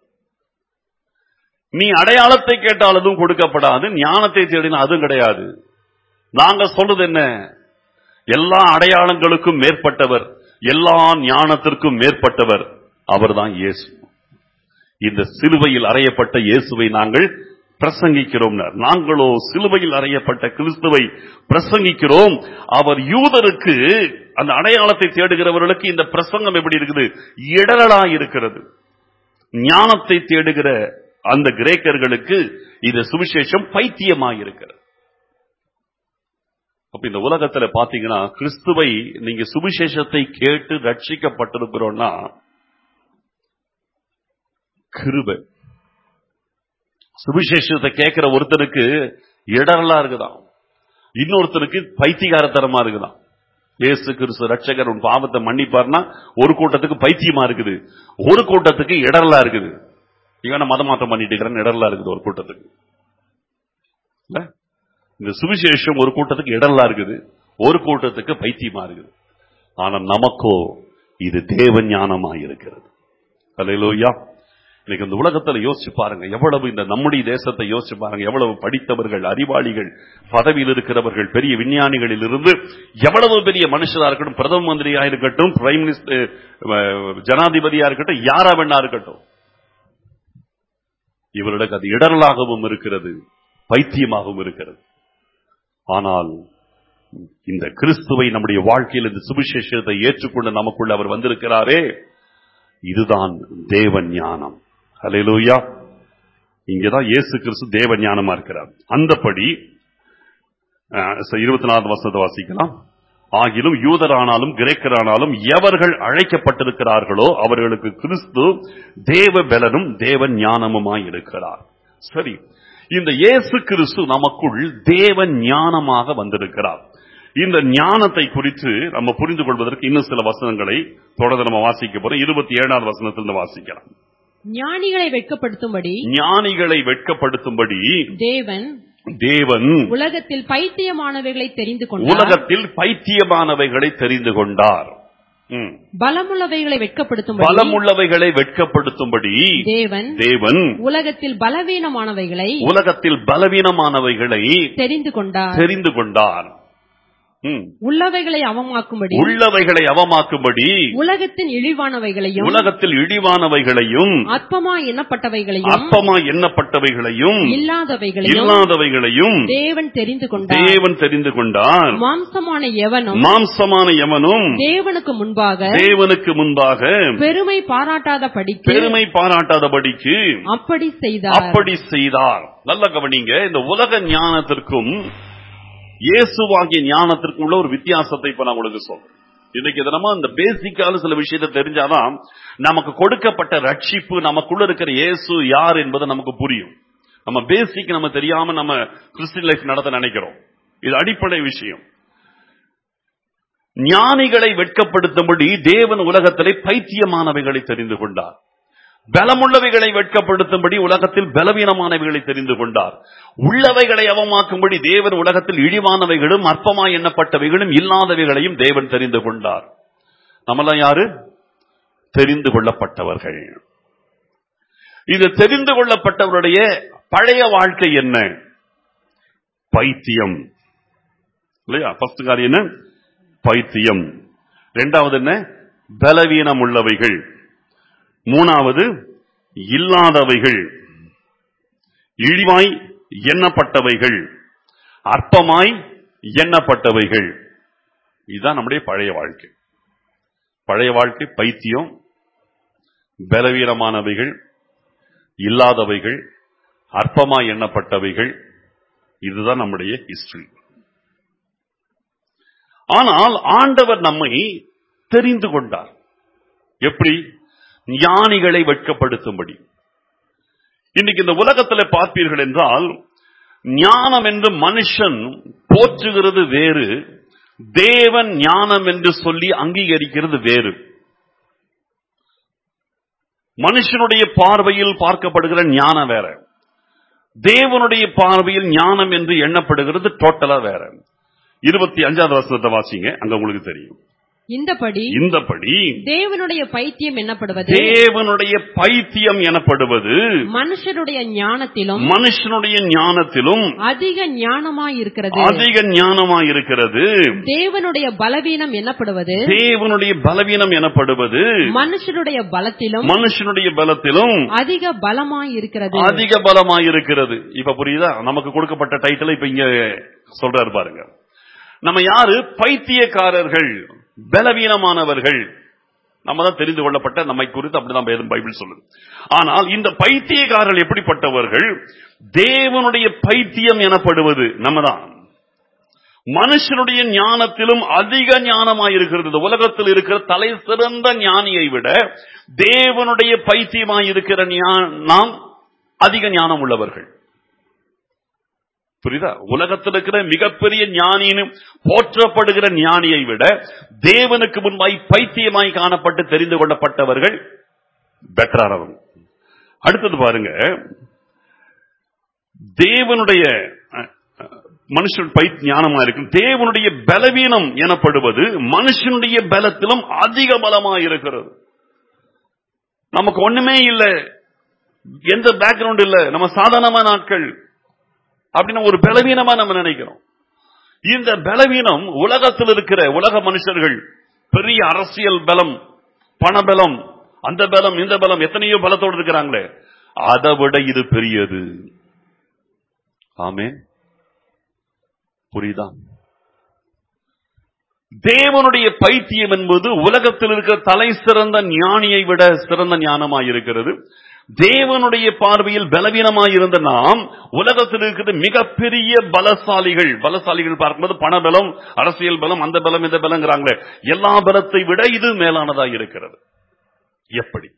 [SPEAKER 1] நீ அடையாளத்தை கேட்டால் அதுவும் கொடுக்கப்படாது ஞானத்தை தேடினா அதுவும் கிடையாது நாங்க சொல்றது என்ன எல்லா அடையாளங்களுக்கும் மேற்பட்டவர் எல்லா ஞானத்திற்கும் மேற்பட்டவர் அவர்தான் இயேசு இந்த சிலுவையில் அறையப்பட்ட இயேசுவை நாங்கள் பிரசங்கிக்கிறோம் நாங்களோ சிலுவையில் அறையப்பட்ட கிறிஸ்துவை பிரசங்கிக்கிறோம் அவர் யூதருக்கு அந்த அடையாளத்தை தேடுகிறவர்களுக்கு இந்த பிரசங்கம் எப்படி இருக்குது இடரலா இருக்கிறது ஞானத்தை தேடுகிற அந்த கிரேக்கர்களுக்கு இந்த சுவிசேஷம் பைத்தியமாய் இருக்கிறது அப்ப இந்த உலகத்துல பாத்தீங்கன்னா கிறிஸ்துவை நீங்க சுவிசேஷத்தை கேட்டு ரட்சிக்கப்பட்டிருக்கிறோம்னா கிருபை சுவிசேஷத்தை கேட்கிற ஒருத்தனுக்கு இடரலா இருக்குதாம் இன்னொருத்தனுக்கு பைத்தியகாரத்தனமா இருக்குதாம் இயேசு கிறிஸ்து ரட்சகர் உன் பாவத்தை மன்னிப்பார்னா ஒரு கூட்டத்துக்கு பைத்தியமா இருக்குது ஒரு கூட்டத்துக்கு இடரலா இருக்குது இவன மதமாற்றம் பண்ணிட்டு இருக்கிறேன்னு இடரலா இருக்குது ஒரு கூட்டத்துக்கு இல்ல? இந்த சுவிசேஷம் ஒரு கூட்டத்துக்கு இடரலா இருக்குது ஒரு கூட்டத்துக்கு பைத்தியமா இருக்குது ஆனா நமக்கோ இது தேவ ஞானமா இருக்கிறது அல்லேலூயா இன்னைக்கு இந்த உலகத்துல யோசிச்சு பாருங்க எவ்வளவு இந்த நம்முடைய தேசத்தை யோசிச்சு பாருங்க எவ்வளவு படித்தவர்கள் அறிவாளிகள் பதவியில் இருக்கிறவர்கள் பெரிய விஞ்ஞானிகளில் இருந்து எவ்வளவு பெரிய மனுஷரா இருக்கட்டும் பிரதம மந்திரியா இருக்கட்டும் பிரைம் மினிஸ்டர் அஹ், ஜனாதிபதியா இருக்கட்டும் யாரா வேணா இருக்கட்டும் இவர்களுக்கு அது இடரலாகவும் இருக்கிறது பைத்தியமாகவும் இருக்கிறது ஆனால் இந்த கிறிஸ்துவை நம்முடைய வாழ்க்கையில் இந்த சுவிசேஷத்தை ஏற்றுக்கொண்டு நமக்குள்ள அவர் வந்திருக்கிறாரே இதுதான் தேவ ஞானம் ஹalleluya இங்கதான் இயேசு கிறிஸ்து தேவ ஞானமா இருக்கிறார் அந்தபடி இருபத்தி நாலு வசனத்தை வாசிக்கலாம் ஆகிலும் யூதரானாலும் கிரேக்கரானாலும் எவர்கள் அழைக்கப்பட்டிருக்கிறார்களோ அவர்களுக்கு கிறிஸ்து தேவ பலனும் தேவ ஞானமுமாய் இருக்கிறார் சரி இந்த இயேசு கிறிஸ்து நமக்குள் தேவ ஞானமாக வந்திருக்கிறார் இந்த ஞானத்தை குறித்து நம்ம புரிந்து கொள்வதற்கு இன்னும் சில வசனங்களை தொடர்ந்து நம்ம வாசிக்க போறோம் இருபத்தி ஏழாவது வசனத்திலிருந்து வாசிக்கலாம்
[SPEAKER 2] ஞானிகளை வெட்கப்படுத்தும்படி
[SPEAKER 1] ஞானிகளை வெட்கப்படுத்தும்படி
[SPEAKER 2] தேவன்
[SPEAKER 1] தேவன்
[SPEAKER 2] உலகத்தில் பைத்தியமானவைகளை தெரிந்து கொண்டார்
[SPEAKER 1] உலகத்தில் பைத்தியமானவைகளை தெரிந்து கொண்டார் ம்.
[SPEAKER 2] பலமுள்ளவைகளை வெட்கப்படுத்தும்படி
[SPEAKER 1] பலமுள்ளவைகளை வெட்கப்படுத்தும்படி
[SPEAKER 2] தேவன்
[SPEAKER 1] தேவன்
[SPEAKER 2] உலகத்தில் பலவீனமானவைகளை
[SPEAKER 1] உலகத்தில் பலவீனமானவைகளை
[SPEAKER 2] தெரிந்து கொண்டார்
[SPEAKER 1] தெரிந்து கொண்டார் ம்.
[SPEAKER 2] உள்ளவைகளை அவமாக்கும்படி
[SPEAKER 1] உள்ளவைகளை அவமாக்கும்படி
[SPEAKER 2] உலகத்தின் இழிவானவைகளையும்
[SPEAKER 1] உலகத்தில் இழிவானவைகளையும்
[SPEAKER 2] அற்பமா எண்ணப்பட்டவைகளையும்
[SPEAKER 1] அற்பமா எண்ணப்பட்டவைகளையும்
[SPEAKER 2] இல்லாதவைகளையும்
[SPEAKER 1] இல்லாதவைகளையும்
[SPEAKER 2] தேவன் தெரிந்து கொண்டார்
[SPEAKER 1] தேவன் தெரிந்து கொண்டார்
[SPEAKER 2] மாம்சமான எவனும்
[SPEAKER 1] மாம்சமான எவனும்
[SPEAKER 2] தேவனுக்கு முன்பாக
[SPEAKER 1] தேவனுக்கு முன்பாக
[SPEAKER 2] பெருமை பாராட்டாத படிக்கு
[SPEAKER 1] பெருமை பாராட்டாதபடிக்கு
[SPEAKER 2] அப்படி செய்தார்
[SPEAKER 1] அப்படி செய்தார் நல்ல கவனிங்க இந்த உலக ஞானத்திற்கும் இயேசுவாகிய ஞானத்திற்கும் உள்ள ஒரு வித்தியாசத்தை இப்ப நான் உங்களுக்கு சொல்றேன் இன்னைக்கு தினமா இந்த பேசிக்கால சில விஷயத்தை தெரிஞ்சாதான் நமக்கு கொடுக்கப்பட்ட ரட்சிப்பு நமக்குள்ள இருக்கிற இயேசு யார் என்பது நமக்கு புரியும் நம்ம பேசிக் நம்ம தெரியாம நம்ம கிறிஸ்டின் லைஃப் நடத்த நினைக்கிறோம் இது அடிப்படை விஷயம் ஞானிகளை வெட்கப்படுத்தும்படி தேவன் உலகத்திலே பைத்தியமானவைகளை தெரிந்து கொண்டார் பலமுள்ளவைகளை வெட்கப்படுத்தும்படி உலகத்தில் பலவீனமானவைகளை தெரிந்து கொண்டார் உள்ளவைகளை அவமாக்கும்படி தேவன் உலகத்தில் இழிவானவைகளும் அற்பமாய் எண்ணப்பட்டவைகளும் இல்லாதவைகளையும் தேவன் தெரிந்து கொண்டார் நம்மளாம் யாரு தெரிந்து கொள்ளப்பட்டவர்கள் இது தெரிந்து கொள்ளப்பட்டவருடைய பழைய வாழ்க்கை என்ன பைத்தியம் இல்லையா ஃபர்ஸ்ட் காரியம் என்ன பைத்தியம் இரண்டாவது என்ன பலவீனம் உள்ளவைகள் மூணாவது இல்லாதவைகள் இழிவாய் எண்ணப்பட்டவைகள் அற்பமாய் எண்ணப்பட்டவைகள் இதுதான் நம்முடைய பழைய வாழ்க்கை பழைய வாழ்க்கை பைத்தியம் பலவீனமானவைகள் இல்லாதவைகள் அற்பமாய் எண்ணப்பட்டவைகள் இதுதான் நம்முடைய ஹிஸ்டரி ஆனால் ஆண்டவர் நம்மை தெரிந்து கொண்டார் எப்படி ஞானிகளை வெட்கப்படுத்தும்படி இன்னைக்கு இந்த உலகத்துல பார்ப்பீர்கள் என்றால் ஞானம் என்று மனுஷன் போற்றுகிறது வேறு தேவன் ஞானம் என்று சொல்லி அங்கீகரிக்கிறது வேறு மனுஷனுடைய பார்வையில் பார்க்கப்படுகிற ஞானம் வேற தேவனுடைய பார்வையில் ஞானம் என்று எண்ணப்படுகிறது டோட்டலா வேற இருபத்தி அஞ்சாவது வசனத்தை வாசிங்க அங்க உங்களுக்கு தெரியும்
[SPEAKER 2] இந்தபடி
[SPEAKER 1] இந்தபடி
[SPEAKER 2] தேவனுடைய பைத்தியம் என்னப்படுவது
[SPEAKER 1] தேவனுடைய பைத்தியம் எனப்படுவது
[SPEAKER 2] மனுஷருடைய ஞானத்திலும்
[SPEAKER 1] மனுஷனுடைய ஞானத்திலும்
[SPEAKER 2] அதிக ஞானமாயிருக்கிறது
[SPEAKER 1] அதிக ஞானமாயிருக்கிறது
[SPEAKER 2] தேவனுடைய பலவீனம் என்னப்படுவது
[SPEAKER 1] தேவனுடைய பலவீனம் எனப்படுவது
[SPEAKER 2] மனுஷருடைய பலத்திலும்
[SPEAKER 1] மனுஷனுடைய பலத்திலும்
[SPEAKER 2] அதிக பலமாயிருக்கிறது
[SPEAKER 1] அதிக பலமாயிருக்கிறது இப்ப புரியுதா நமக்கு கொடுக்கப்பட்ட டைட்டில் இப்ப இங்க சொல்றாரு பாருங்க நம்ம யாரு பைத்தியக்காரர்கள் பலவீனமானவர்கள் நம்ம தான் தெரிந்து கொள்ளப்பட்ட நம்மை குறித்து அப்படிதான் வேதம் பைபிள் சொல்லுது ஆனால் இந்த பைத்தியக்காரர்கள் எப்படிப்பட்டவர்கள் தேவனுடைய பைத்தியம் எனப்படுவது நம்ம தான் மனுஷனுடைய ஞானத்திலும் அதிக ஞானமாயிருக்கிறது இந்த உலகத்தில் இருக்கிற தலை சிறந்த ஞானியை விட தேவனுடைய பைத்தியமாயிருக்கிற ஞா- நாம் அதிக ஞானம் உள்ளவர்கள் புரியுதா உலகத்தில் இருக்கிற மிகப்பெரிய ஞானின்னு போற்றப்படுகிற ஞானியை விட தேவனுக்கு முன்பாய் பைத்தியமாய் காணப்பட்டு தெரிந்து கொள்ளப்பட்டவர்கள் பெட்டரானவங்க அடுத்தது பாருங்க தேவனுடைய அஹ், அஹ், மனுஷன் பை ஞானமா இருக்கும் தேவனுடைய பலவீனம் எனப்படுவது மனுஷனுடைய பலத்திலும் அதிக பலமாக இருக்கிறது நமக்கு ஒண்ணுமே இல்லை எந்த பேக்ரவுண்ட் இல்ல நம்ம சாதாரணமான ஆட்கள் அப்படின்னு ஒரு பலவீனமா நம்ம நினைக்கிறோம் இந்த பலவீனம் உலகத்தில் இருக்கிற உலக மனுஷர்கள் பெரிய அரசியல் பலம் பணபலம் அந்த பலம் இந்த பலம் எத்தனையோ பலத்தோடு இருக்கிறாங்களே அதை விட இது பெரியது ஆமே புரியுதா தேவனுடைய பைத்தியம் என்பது உலகத்தில் இருக்கிற தலை சிறந்த ஞானியை விட சிறந்த ஞானமாய் இருக்கிறது தேவனுடைய பார்வையில் பலவீனமாய் இருந்த நாம் உலகத்தில் இருக்கிற மிகப்பெரிய பலசாலிகள் பலசாலிகள் பார்க்கும்போது பணபலம் அரசியல் பலம் அந்த பலம் இந்த பலங்கிறாங்களே எல்லா பலத்தை விட இது மேலானதாய் இருக்கிறது எப்படி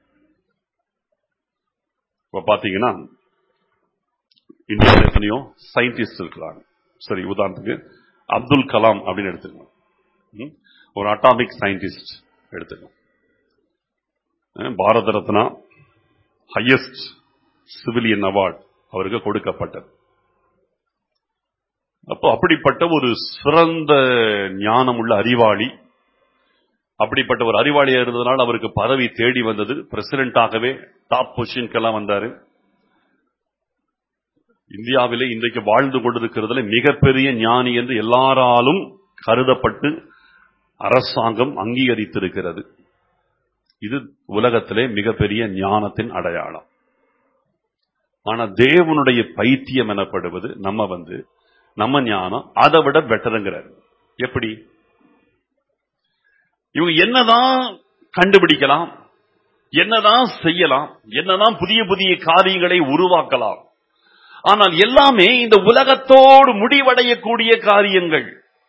[SPEAKER 1] இப்ப பாத்தீங்கன்னா இந்தியாவில் எத்தனையோ சயின்டிஸ்ட் இருக்கிறாங்க சரி உதாரணத்துக்கு அப்துல் கலாம் அப்படின்னு எடுத்துக்கணும் ம்? ஒரு அட்டாமிக் சயின்டிஸ்ட் எடுத்துக்கணும் அஹ் Bharat Ratna highest civilian award அவருக்கு கொடுக்கப்பட்டது அப்போ அப்படிப்பட்ட ஒரு சிறந்த ஞானம் உள்ள அறிவாளி அப்படிப்பட்ட ஒரு அறிவாளியா இருந்ததுனால அவருக்கு பதவி தேடி வந்தது பிரசிடென்டாகவே டாப் பொசிஷனுக்கெல்லாம் வந்தாரு இந்தியாவிலே இன்றைக்கு வாழ்ந்து கொண்டிருக்கிறதுல மிகப்பெரிய ஞானி என்று எல்லாராலும் கருதப்பட்டு அரசாங்கம் அங்கீகரித்திருக்கிறது இது உலகத்திலே மிகப்பெரிய ஞானத்தின் அடையாளம் ஆனா தேவனுடைய பைத்தியம் எனப்படுவது நம்ம வந்து நம்ம ஞானம் அதை விட பெட்டருங்கிறார் எப்படி இவங்க என்னதான் கண்டுபிடிக்கலாம் என்னதான் செய்யலாம் என்னதான் புதிய புதிய காரியங்களை உருவாக்கலாம் ஆனால் எல்லாமே இந்த உலகத்தோடு முடிவடையக்கூடிய காரியங்கள்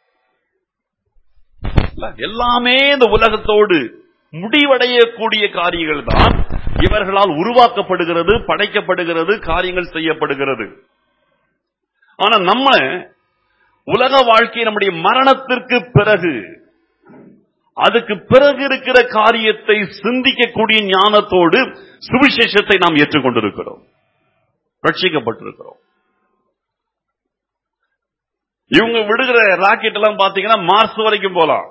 [SPEAKER 1] இல்ல, எல்லாமே இந்த உலகத்தோடு முடிவடையக்கூடிய காரியங்கள் தான் இவர்களால் உருவாக்கப்படுகிறது படைக்கப்படுகிறது காரியங்கள் செய்யப்படுகிறது ஆனா நம்ம உலக வாழ்க்கை நம்முடைய மரணத்திற்கு பிறகு அதுக்கு பிறகு இருக்கிற காரியத்தை சிந்திக்கக்கூடிய ஞானத்தோடு சுவிசேஷத்தை நாம் ஏற்றுக்கொண்டிருக்கிறோம் ரட்சிக்கப்பட்டிருக்கிறோம் இவங்க விடுகிற ராக்கெட் எல்லாம் பாத்தீங்கன்னா மார்ஸ் வரைக்கும் போலாம்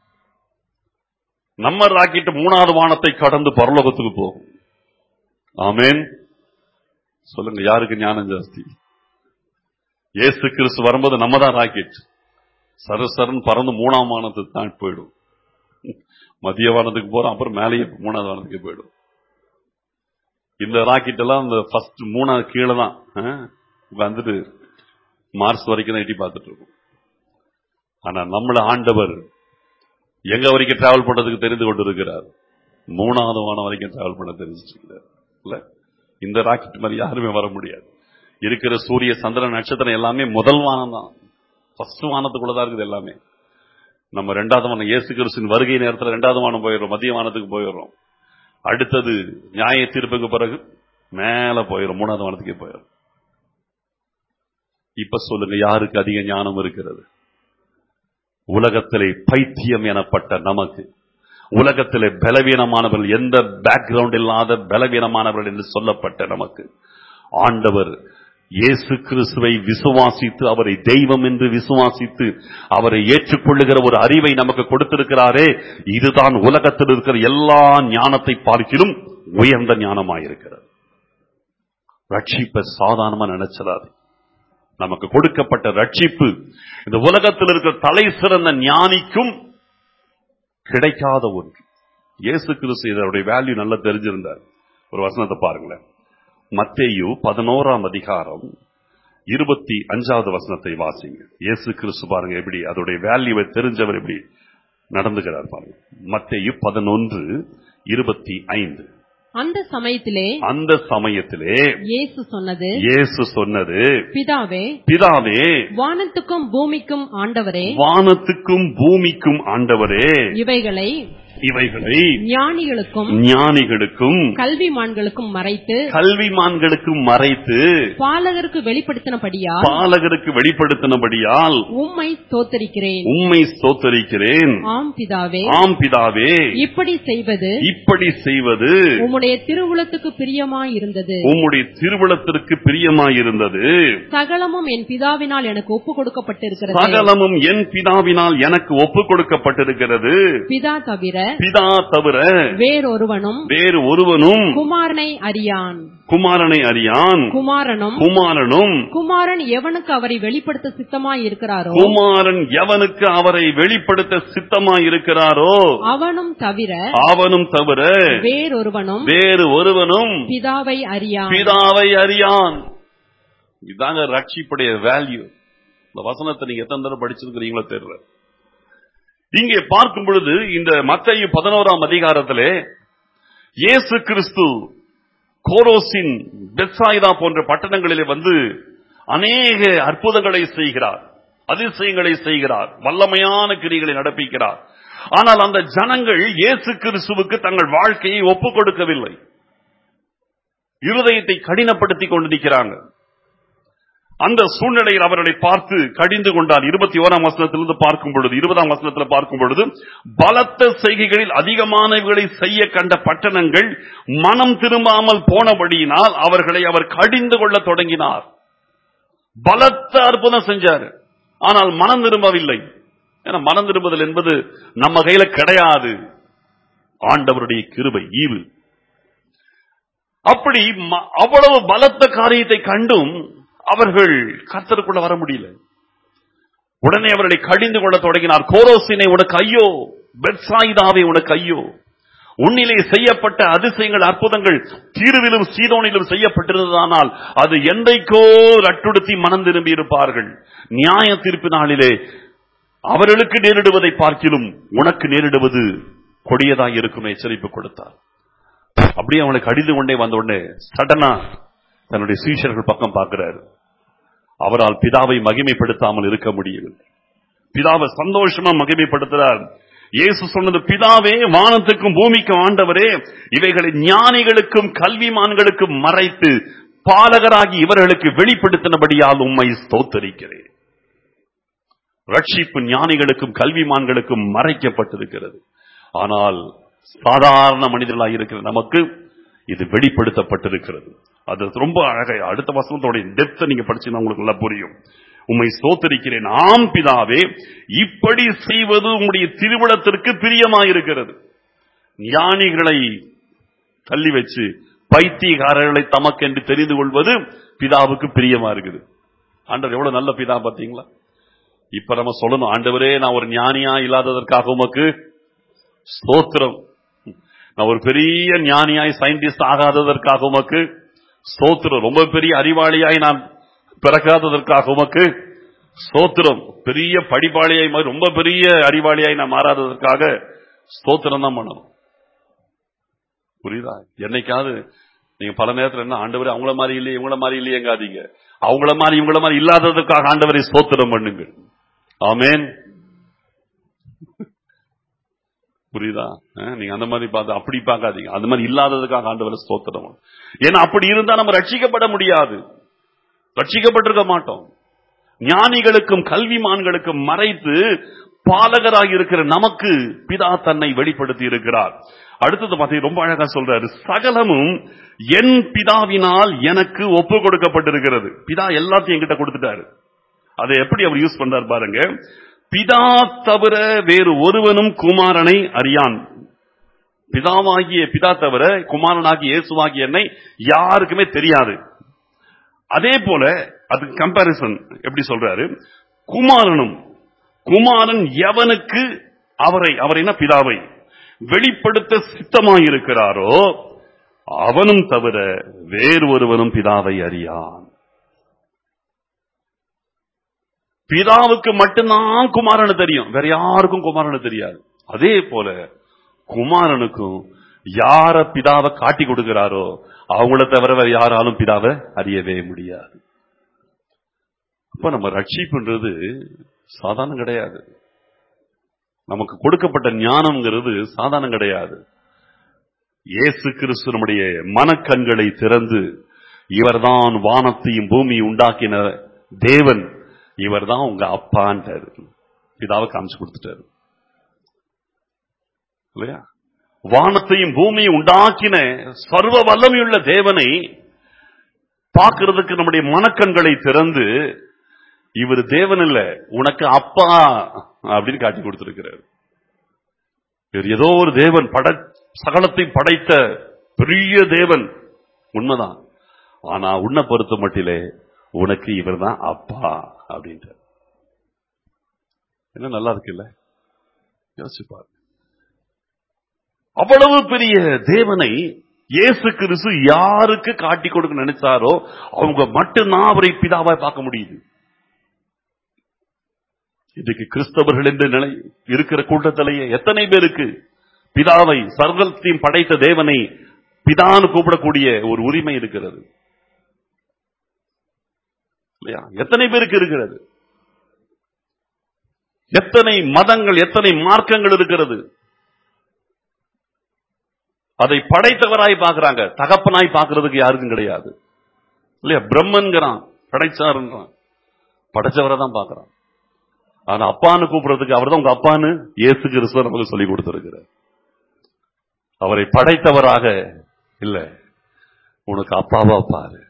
[SPEAKER 1] நம்ம ராக்கெட் மூணாவது வானத்தை கடந்து பரலோகத்துக்கு போகும் ஆமேன் சொல்லுங்க யாருக்கு ஞானம் ஜாஸ்தி இயேசு கிறிஸ்து வரும்போது நம்ம தான் ராக்கெட் சர சரன் பறந்து மூணாம் வானத்துக்கு தான் போயிடும் மதிய வானத்துக்கு போறோம் அப்புறம் மேலேயே மூணாவது வானத்துக்கு போயிடும் இந்த ராக்கெட் எல்லாம் இந்த ஃபர்ஸ்ட் மூணாவது கீழே தான் ஆ? வந்துட்டு மார்ஸ் வரைக்கும் தான் எட்டி பார்த்துட்டு இருக்கும் ஆனா நம்மள ஆண்டவர் எங்க வரைக்கும் டிராவல் பண்றதுக்கு தெரிந்து கொண்டிருக்கிறார் மூணாவது வானம் வரைக்கும் டிராவல் பண்ண தெரிஞ்சிருக்கிறார் இல்ல இந்த ராக்கெட் மாதிரி யாருமே வர முடியாது இருக்கிற சூரிய சந்திரன் நட்சத்திரம் எல்லாமே முதல் வானம் தான் ஃபர்ஸ்ட் வானத்துக்குள்ளதான் இருக்குது எல்லாமே நம்ம ரெண்டாவது வானம் இயேசு கிறிஸ்துவின் வருகை நேரத்தில் ரெண்டாவது வானம் போயிடுறோம் மதிய வானத்துக்கு போயிடுறோம் அடுத்தது நியாய தீர்ப்புக்கு பிறகு மேல போயிடும் மூணாவது வானத்துக்கே போயிடும் இப்ப சொல்லுங்க யாருக்கு அதிக ஞானம் இருக்கிறது உலகத்திலே பைத்தியம் எனப்பட்ட நமக்கு உலகத்திலே பலவீனமானவர்கள் எந்த பேக்ரவுண்ட் இல்லாத பலவீனமானவர்கள் என்று சொல்லப்பட்ட நமக்கு ஆண்டவர் இயேசு கிறிஸ்துவை விசுவாசித்து அவரை தெய்வம் என்று விசுவாசித்து அவரை ஏற்றுக்கொள்ளுகிற ஒரு அறிவை நமக்கு கொடுத்திருக்கிறாரே இதுதான் உலகத்தில் இருக்கிற எல்லா ஞானத்தை பார்க்கிலும் உயர்ந்த ஞானமாயிருக்கிறது ரட்சிப்பை சாதாரணமா நினைச்சிடாது நமக்கு கொடுக்கப்பட்ட ரட்சிப்பு இந்த உலகத்தில் இருக்கிற தலை சிறந்த ஞானிக்கும் கிடைக்காத ஒன்று இயேசு கிறிஸ்து இதனுடைய வேல்யூ நல்லா தெரிஞ்சிருந்தார் ஒரு வசனத்தை பாருங்களேன் மத்தேயு பதினோராம் அதிகாரம் இருபத்தி அஞ்சாவது வசனத்தை வாசிங்க இயேசு கிறிஸ்து பாருங்க எப்படி அதோடைய வேல்யூவை தெரிஞ்சவர் எப்படி நடந்துகிறார் பாருங்க மத்தேயு பதினொன்று இருபத்தி ஐந்து
[SPEAKER 2] அந்த சமயத்திலே
[SPEAKER 1] அந்த சமயத்திலே
[SPEAKER 2] இயேசு சொன்னது
[SPEAKER 1] இயேசு சொன்னது
[SPEAKER 2] பிதாவே
[SPEAKER 1] பிதாவே
[SPEAKER 2] வானத்துக்கும் பூமிக்கும் ஆண்டவரே
[SPEAKER 1] வானத்துக்கும் பூமிக்கும் ஆண்டவரே
[SPEAKER 2] இவைகளை
[SPEAKER 1] இவைகளை
[SPEAKER 2] ஞானிகளுக்கும்
[SPEAKER 1] ஞானிகளுக்கும்
[SPEAKER 2] கல்விமான்களுக்கும் மறைத்து
[SPEAKER 1] கல்விமான்களுக்கும் மறைத்து
[SPEAKER 2] பாலகருக்கு வெளிப்படுத்தினபடியா
[SPEAKER 1] பாலகருக்கு வெளிப்படுத்தினபடியால்
[SPEAKER 2] உம்மை ஸ்தோத்தரிக்கிறேன்
[SPEAKER 1] உம்மை ஸ்தோத்தரிக்கிறேன்
[SPEAKER 2] ஆம் பிதாவே
[SPEAKER 1] ஆம் பிதாவே
[SPEAKER 2] இப்படி செய்வது
[SPEAKER 1] இப்படி செய்வது
[SPEAKER 2] உம்முடைய திருவுளத்துக்கு பிரியமாயிருந்தது
[SPEAKER 1] உம்முடைய திருவிழத்திற்கு பிரியமாயிருந்தது
[SPEAKER 2] சகலமும் என் பிதாவினால் எனக்கு ஒப்பு கொடுக்கப்பட்டிருக்கிறது
[SPEAKER 1] சகலமும் என் பிதாவினால் எனக்கு ஒப்பு கொடுக்கப்பட்டிருக்கிறது
[SPEAKER 2] பிதா தவிர
[SPEAKER 1] பிதா தவிர
[SPEAKER 2] வேறொருவனும்
[SPEAKER 1] வேறு ஒருவனும்
[SPEAKER 2] குமாரனை அறியான்
[SPEAKER 1] குமாரனை அறியான்
[SPEAKER 2] குமாரனும்
[SPEAKER 1] குமாரனும்
[SPEAKER 2] குமாரன் எவனுக்கு அவரை வெளிப்படுத்த சித்தமாய் இருக்கிறாரோ
[SPEAKER 1] குமாரன் எவனுக்கு அவரை வெளிப்படுத்த சித்தமாய் இருக்கிறாரோ
[SPEAKER 2] அவனும் தவிர
[SPEAKER 1] அவனும் தவிர
[SPEAKER 2] வேறொருவனும்
[SPEAKER 1] வேறு ஒருவனும்
[SPEAKER 2] பிதாவை அறியான்
[SPEAKER 1] பிதாவை அறியான் இதாங்க ரட்சிப்புடைய வேல்யூ இந்த வசனத்தை நீங்க எத்தனை தடவை படிச்சிருக்கிறீங்களோ தெரியல இங்கே பார்க்கும் பொழுது இந்த மத்தையு பதினோராம் அதிகாரத்திலே இயேசு கிறிஸ்து கோரோசின் பெட்சாயிதா போன்ற பட்டணங்களிலே வந்து அநேக அற்புதங்களை செய்கிறார் அதிசயங்களை செய்கிறார் வல்லமையான கிரிகளை நடப்பிக்கிறார் ஆனால் அந்த ஜனங்கள் இயேசு கிறிஸ்துவுக்கு தங்கள் வாழ்க்கையை ஒப்புக் கொடுக்கவில்லை இருதயத்தை கடினப்படுத்திக் கொண்டு நிற்கிறாங்க அந்த சூழ்நிலையில் அவர்களை பார்த்து கடிந்து கொண்டார் இருபத்தி ஓராம் வசனத்திலிருந்து பார்க்கும் பொழுது இருபதாம் வசனத்தில் பார்க்கும் பொழுது பலத்த செய்கைகளில் அதிகமானவர்களை செய்ய கண்ட பட்டணங்கள் மனம் திரும்பாமல் போனபடியினால் அவர்களை அவர் கடிந்து கொள்ள தொடங்கினார் பலத்த அற்புதம் செஞ்சார் ஆனால் மனம் திரும்பவில்லை ஏன்னா மனம் திரும்புதல் என்பது நம்ம கையில கிடையாது ஆண்டவருடைய கிருபை ஈவு அப்படி ம- அவ்வளவு பலத்த காரியத்தை கண்டும் அவர்கள் கர்த்தருக்குள்ள வர முடியல உடனே அவர்களை கடிந்து கொள்ள தொடங்கினார் கோரோசினை உனக்கு ஐயோ பெட்சாயிதாவை உனக்கு ஐயோ உன்னிலே செய்யப்பட்ட அதிசயங்கள் அற்புதங்கள் தீர்விலும் சீதோனிலும் செய்யப்பட்டிருந்ததானால் அது எந்தைக்கோ ரட்டுடுத்தி மனம் திரும்பி இருப்பார்கள் நியாய தீர்ப்பு நாளிலே அவர்களுக்கு நேரிடுவதை பார்க்கிலும் உனக்கு நேரிடுவது கொடியதாய் இருக்கும் எச்சரிப்பு கொடுத்தார் அப்படியே அவனை கடிந்து கொண்டே வந்த உடனே சடனா தன்னுடைய சீஷர்கள் பக்கம் பார்க்கிறார் அவரால் பிதாவை மகிமைப்படுத்தாமல் இருக்க முடியவில்லை பிதாவை சந்தோஷமா மகிமைப்படுத்துறார் இயேசு சொன்னது பிதாவே வானத்துக்கும் பூமிக்கும் ஆண்டவரே இவைகளை ஞானிகளுக்கும் கல்விமான்களுக்கும் மறைத்து பாலகராகி இவர்களுக்கு வெளிப்படுத்தினபடியால் உம்மை ஸ்தோத்தரிக்கிறேன் ரட்சிப்பு ஞானிகளுக்கும் கல்விமான்களுக்கும் மறைக்கப்பட்டிருக்கிறது ஆனால் சாதாரண மனிதர்களாக இருக்கிற நமக்கு இது வெளிப்படுத்தப்பட்டிருக்கிறது அது ரொம்ப அழகா அடுத்த வசனத்தோட டெப்த் நீங்க படிச்சீங்கன்னா உங்களுக்கு நல்லா புரியும் உம்மை ஸ்தோத்தரிக்கிறேன் ஆம் பிதாவே இப்படி செய்வது உம்முடைய திருவிழத்திற்கு பிரியமாயிருக்கிறது ஞானிகளை தள்ளி வச்சு பைத்தியக்காரர்களை தமக்கென்று தெரிந்து கொள்வது பிதாவுக்கு பிரியமா இருக்குது ஆண்டவர் எவ்வளவு நல்ல பிதா பாத்தீங்களா இப்ப நம்ம சொல்லணும் ஆண்டவரே நான் ஒரு ஞானியா இல்லாததற்காக உமக்கு ஸ்தோத்திரம் நான் ஒரு பெரிய ஞானியாய் சயின்டிஸ்ட் ஆகாததற்காக உமக்கு ஸ்தோத்திரம் ரொம்ப பெரிய அறிவாளியாய் நான் பிறக்காததற்காக உமக்கு ஸ்தோத்திரம் பெரிய படிப்பாளியாய் மாறி ரொம்ப பெரிய அறிவாளியாய் நான் மாறாததற்காக ஸ்தோத்திரம் தான் பண்ணணும் புரியுதா என்னைக்காவது நீங்க பல நேரத்துல என்ன ஆண்டவர் அவங்கள மாதிரி இல்லையே இவங்கள மாதிரி இல்லையேங்காதீங்க அவங்கள மாதிரி இவங்கள மாதிரி இல்லாததற்காக ஆண்டவரை ஸ்தோத்திரம் பண்ணுங்கள் ஆமென் புரியுதா அஹ், நீங்க அந்த மாதிரி பார்த்து அப்படி பார்க்காதீங்க அந்த மாதிரி இல்லாததுக்காக ஆண்டவரை ஸ்தோத்திரம் பண்ணணும். ஏன்னா அப்படி இருந்தா நம்ம ரட்சிக்கப்பட முடியாது ரட்சிக்கப்பட்டிருக்க மாட்டோம் ஞானிகளுக்கும் கல்விமான்களுக்கும் மறைத்து பாலகராக இருக்கிற நமக்கு பிதா தன்னை வெளிப்படுத்தி இருக்கிறார் அடுத்தது பார்த்தீங்க ரொம்ப அழகா சொல்றாரு சகலமும் என் பிதாவினால் எனக்கு ஒப்பு கொடுக்கப்பட்டிருக்கிறது பிதா எல்லாத்தையும் என்கிட்ட கொடுத்துட்டாரு அதை எப்படி அவர் யூஸ் பண்றாரு பாருங்க பிதா தவிர வேறு ஒருவனும் குமாரனை அறியான் பிதாவாகிய பிதா தவிர குமாரனாகிய இயேசுவாகிய என்னை யாருக்குமே தெரியாது அதே போல அது கம்பாரிசன் எப்படி சொல்றாரு குமாரனும் குமாரன் எவனுக்கு அவரை அவரைனா பிதாவை வெளிப்படுத்த சித்தமாயிருக்கிறாரோ அவனும் தவிர வேறு ஒருவனும் பிதாவை அறியான் பிதாவுக்கு மட்டும்தான் குமாரனு தெரியும் வேற யாருக்கும் குமாரனு தெரியாது அதே போல குமாரனுக்கும் யார பிதாவை காட்டி கொடுக்கிறாரோ அவங்கள தவிர வேற யாராலும் பிதாவை அறியவே முடியாது அப்ப நம்ம ரட்சிப்புன்றது சாதாரணம் கிடையாது நமக்கு கொடுக்கப்பட்ட ஞானம்ங்கிறது சாதாரணம் கிடையாது இயேசு கிறிஸ்து நம்முடைய மனக்கண்களை திறந்து இவர்தான் வானத்தையும் பூமி உண்டாக்கின தேவன் இவர்தான் உங்க அப்பான்ட்டாரு பிதாவை காமிச்சு கொடுத்துட்டாரு இல்லையா வானத்தையும் பூமியை உண்டாக்கின சர்வ வல்லமையுள்ள தேவனை பார்க்கிறதுக்கு நம்முடைய மனக்கண்களை திறந்து இவர் தேவன் இல்ல உனக்கு அப்பா அப்படின்னு காட்டி கொடுத்திருக்கிறார் இவர் ஏதோ ஒரு தேவன் பட சகலத்தை படைத்த பெரிய தேவன் உண்மைதான் ஆனா உன்னை பொறுத்த மட்டிலே உனக்கு இவர் தான் அப்பா அப்படின்ட்டு என்ன நல்லா இருக்குல்ல யோசிச்சு பாரு அவ்வளவு பெரிய தேவனை இயேசு கிறிஸ்து யாருக்கு காட்டி கொடுக்க நினைச்சாரோ அவங்க மட்டும்தான் அவரை பிதாவை பார்க்க முடியுது இன்னைக்கு கிறிஸ்தவர்கள் என்ற நிலை இருக்கிற கூட்டத்திலேயே எத்தனை பேருக்கு பிதாவை சர்வத்தையும் படைத்த தேவனை பிதான்னு கூப்பிடக்கூடிய ஒரு உரிமை இருக்கிறது இல்லையா எத்தனை பேருக்கு இருக்கிறது எத்தனை மதங்கள் எத்தனை மார்க்கங்கள் இருக்கிறது அதை படைத்தவராய் பார்க்கறாங்க தகப்பனாய் பார்க்கறதுக்கு யாருக்கும் கிடையாது இல்லையா பிரம்மன்கிறான் படைச்சாருன்றான் படைச்சவரை தான் பார்க்கறான் ஆனா அப்பான்னு கூப்பிடுறதுக்கு அவர் தான் உங்க அப்பான்னு இயேசு கிறிஸ்துவ நமக்கு சொல்லி கொடுத்திருக்கிறார் அவரை படைத்தவராக இல்ல உனக்கு அப்பாவா பாரு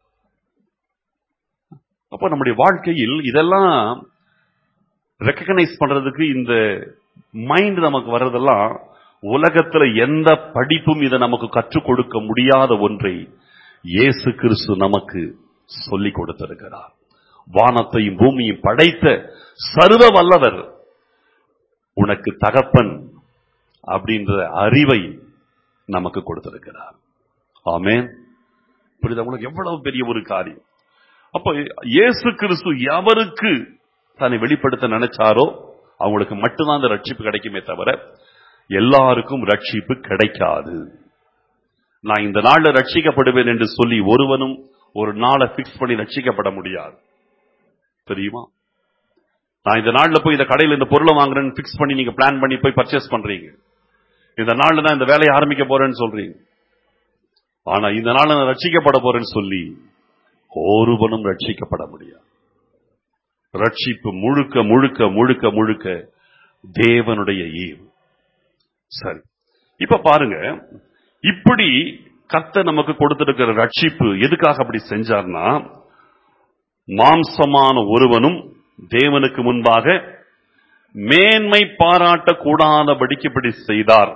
[SPEAKER 1] அப்ப நம்முடைய வாழ்க்கையில் இதெல்லாம் ரெக்கக்னைஸ் பண்றதுக்கு இந்த மைண்ட் நமக்கு வர்றதெல்லாம் உலகத்துல எந்த படிப்பும் இதை நமக்கு கற்றுக் கொடுக்க முடியாத ஒன்றை இயேசு கிறிஸ்து நமக்கு சொல்லிக் கொடுத்திருக்கிறார் வானத்தையும் பூமியும் படைத்த சர்வ வல்லவர் உனக்கு தகப்பன் அப்படின்ற அறிவை நமக்கு கொடுத்திருக்கிறார் ஆமென் புரியுதா உங்களுக்கு எவ்வளவு பெரிய ஒரு காரியம் அப்ப இயேசு கிறிஸ்து எவருக்கு தன்னை வெளிப்படுத்த நினைச்சாரோ அவங்களுக்கு மட்டும்தான் அந்த ரட்சிப்பு கிடைக்குமே தவிர எல்லாருக்கும் ரட்சிப்பு கிடைக்காது நான் இந்த நாள்ல ரட்சிக்கப்படுவேன் என்று சொல்லி ஒருவனும் ஒரு நாளை பிக்ஸ் பண்ணி ரட்சிக்கப்பட முடியாது தெரியுமா நான் இந்த நாள்ல போய் இந்த கடையில் இந்த பொருளை வாங்குறேன்னு பிக்ஸ் பண்ணி நீங்க பிளான் பண்ணி போய் பர்ச்சேஸ் பண்றீங்க இந்த நாள்ல நான் இந்த வேலையை ஆரம்பிக்க போறேன்னு சொல்றீங்க ஆனா இந்த நாள்ல நான் ரட்சிக்கப்பட போறேன்னு சொல்லி ஒருவனும் ரட்சிக்கப்பட முடியாது ரட்சிப்பு முழுக்க முழுக்க முழுக்க முழுக்க தேவனுடைய ஈவு சரி இப்ப பாருங்க இப்படி கத்த நமக்கு கொடுத்திருக்கிற ரட்சிப்பு எதுக்காக அப்படி செஞ்சார்னா மாம்சமான ஒருவனும் தேவனுக்கு முன்பாக மேன்மை பாராட்டக்கூடாதபடிக்கு இப்படி செய்தார்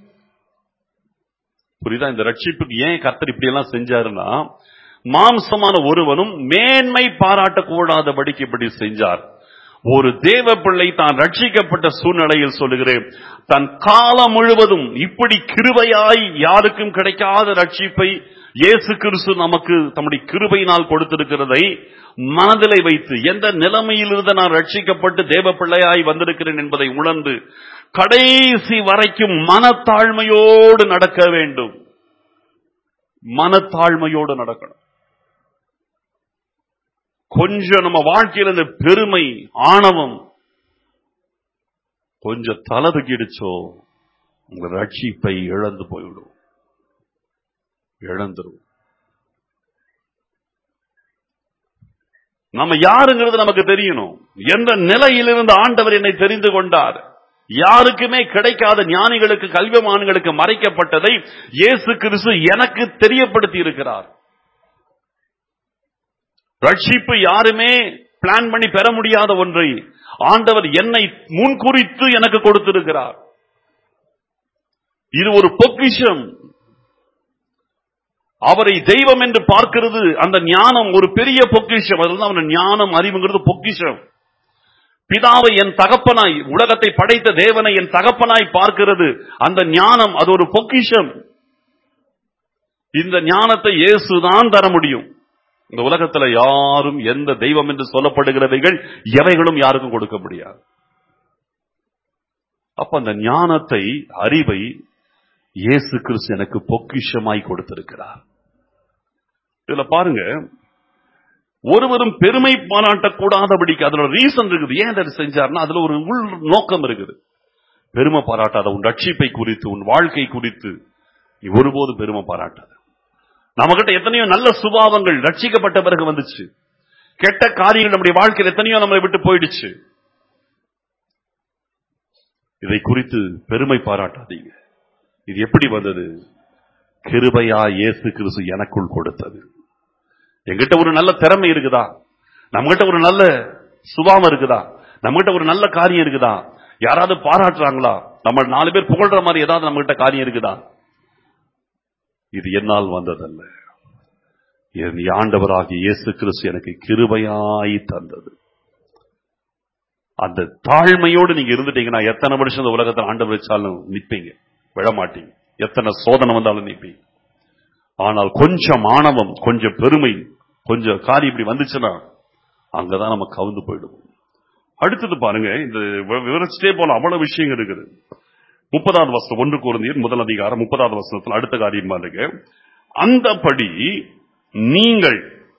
[SPEAKER 1] புரியுதா இந்த ரட்சிப்புக்கு ஏன் கர்த்தர் இப்படி எல்லாம் செஞ்சாருன்னா மாம்சமான ஒருவனும் மேன்மை பாராட்டக்கூடாதபடிக்கு இப்படி செஞ்சார் ஒரு தேவ பிள்ளை தான் ரட்சிக்கப்பட்ட சூழ்நிலையில் சொல்லுகிறேன் தன் காலம் முழுவதும் இப்படி கிருபையாய் யாருக்கும் கிடைக்காத ரட்சிப்பை இயேசு கிறிஸ்து நமக்கு தம்முடைய கிருபையினால் கொடுத்திருக்கிறதை மனதிலை வைத்து எந்த நிலைமையிலிருந்து நான் ரட்சிக்கப்பட்டு தேவ பிள்ளையாய் வந்திருக்கிறேன் என்பதை உணர்ந்து கடைசி வரைக்கும் மனத்தாழ்மையோடு நடக்க வேண்டும் மனத்தாழ்மையோடு நடக்கணும் கொஞ்சம் நம்ம வாழ்க்கையில இந்த பெருமை ஆணவம் கொஞ்சம் தலை தூக்கிடுச்சோ உங்க ரட்சிப்பை இழந்து போய்விடும் இழந்துரும் நம்ம யாருங்கிறது நமக்கு தெரியணும் எந்த நிலையிலிருந்து ஆண்டவர் என்னை தெரிந்து கொண்டார் யாருக்குமே கிடைக்காத ஞானிகளுக்கு கல்விமான்களுக்கு மறைக்கப்பட்டதை இயேசு கிறிஸ்து எனக்கு தெரியப்படுத்தி இருக்கிறார் ரட்சிப்பு யாருமே பிளான் பண்ணி பெற முடியாத ஒன்றை ஆண்டவர் என்னை முன்குறித்து எனக்கு கொடுத்திருக்கிறார் இது ஒரு பொக்கிஷம் அவரை தெய்வம் என்று பார்க்கிறது அந்த ஞானம் ஒரு பெரிய பொக்கிஷம் அதுதான் அவன் ஞானம் அறிவுங்கிறது பொக்கிஷம் பிதாவை என் தகப்பனாய் உலகத்தை படைத்த தேவனை என் தகப்பனாய் பார்க்கிறது அந்த ஞானம் அது ஒரு பொக்கிஷம் இந்த ஞானத்தை இயேசுதான் தர முடியும் இந்த உலகத்துல யாரும் எந்த தெய்வம் என்று சொல்லப்படுகிறவைகள் எவைகளும் யாருக்கும் கொடுக்க முடியாது அப்ப அந்த ஞானத்தை அறிவை இயேசு கிறிஸ்து எனக்கு பொக்கிஷமாய் கொடுத்திருக்கிறார் இதுல பாருங்க ஒருவரும் பெருமை பாராட்டக்கூடாதபடிக்கு அதுல ரீசன் இருக்குது ஏன் அதை செஞ்சார்னா அதுல ஒரு உள் நோக்கம் இருக்குது பெருமை பாராட்டாத உன் ரட்சிப்பை குறித்து உன் வாழ்க்கை குறித்து நீ ஒருபோதும் பெருமை பாராட்டாத நம்மகிட்ட எத்தனையோ நல்ல சுபாவங்கள் ரட்சிக்கப்பட்ட பிறகு வந்துச்சு கெட்ட காரியங்கள் நம்முடைய வாழ்க்கையில் எத்தனையோ நம்மளை விட்டு போயிடுச்சு இதை குறித்து பெருமை பாராட்டாதீங்க இது எப்படி வந்தது கிருபையா இயேசு கிறிஸ்து எனக்குள் கொடுத்தது எங்கிட்ட ஒரு நல்ல திறமை இருக்குதா நம்மகிட்ட ஒரு நல்ல சுபாவம் இருக்குதா நம்மகிட்ட ஒரு நல்ல காரியம் இருக்குதா யாராவது பாராட்டுறாங்களா நம்ம நாலு பேர் புகழ்ற மாதிரி ஏதாவது நம்மகிட்ட காரியம் இருக்குதா இது என்னால் வந்ததல்ல என் ஆண்டவராகிய இயேசு கிறிஸ்து எனக்கு கிருபையாய் தந்தது அந்த தாழ்மையோடு நீங்க இருந்துட்டீங்கன்னா எத்தனை வருஷம் இந்த உலகத்தில் ஆண்டவர் வச்சாலும் நிப்பீங்க விழமாட்டீங்க எத்தனை சோதனை வந்தாலும் நிப்பீங்க ஆனால் கொஞ்சம் ஆணவம் கொஞ்சம் பெருமை கொஞ்சம் காரியம் இப்படி வந்துச்சுன்னா அங்கதான் நம்ம கவுந்து போயிடும் அடுத்தது பாருங்க இந்த வி- விவரிச்சுட்டே போல அவ்வளவு விஷயங்கள் இருக்குது முப்பதாவது வசனம் ஒன்று குருந்தியர் முதல் அதிகாரம் முப்பதாவது வசனத்தில் அடுத்த காரியம் பாருங்க அந்தபடி நீங்கள்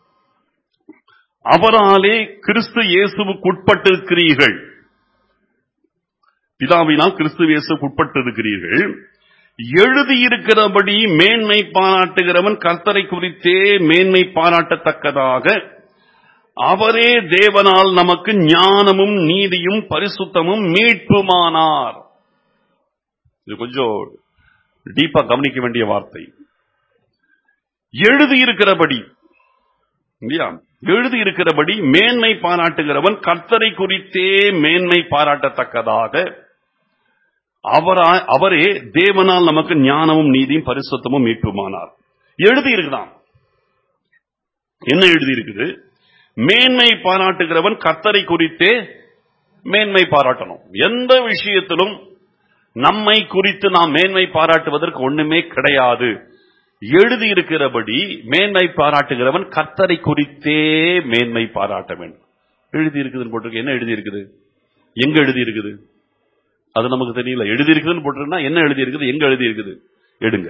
[SPEAKER 1] அவராலே கிறிஸ்து இயேசுவுக்கு உட்பட்டிருக்கிறீர்கள் பிதாவினால் கிறிஸ்து இயேசுவுக்கு உட்பட்டிருக்கிறீர்கள் எழுதியிருக்கிறபடி மேன்மை பாராட்டுகிறவன் கர்த்தரை குறித்தே மேன்மை பாராட்டத்தக்கதாக அவரே தேவனால் நமக்கு ஞானமும் நீதியும் பரிசுத்தமும் மீட்புமானார் இது கொஞ்சம் டீப்பா கவனிக்க வேண்டிய வார்த்தை எழுதியிருக்கிறபடி இல்லையா எழுதியிருக்கிறபடி மேன்மை பாராட்டுகிறவன் கர்த்தரை குறித்தே மேன்மை பாராட்டத்தக்கதாக அவரா அவரே தேவனால் நமக்கு ஞானமும் நீதியும் பரிசுத்தமும் மீட்புமானார் எழுதியிருக்குதான் என்ன எழுதியிருக்குது மேன்மை பாராட்டுகிறவன் கர்த்தரை குறித்தே மேன்மை பாராட்டணும் எந்த விஷயத்திலும் நம்மை குறித்து நாம் மேன்மை பாராட்டுவதற்கு ஒண்ணுமே கிடையாது எழுதியிருக்கிறபடி மேன்மை பாராட்டுகிறவன் கர்த்தரை குறித்தே மேன்மை பாராட்ட வேண்டும் எழுதியிருக்குதுன்னு போட்டிருக்கு என்ன எழுதியிருக்குது எங்க எழுதியிருக்குது அது நமக்கு தெரியல எழுதியிருக்குதுன்னு போட்டிருக்குன்னா என்ன எழுதியிருக்குது எங்க எழுதியிருக்குது எடுங்க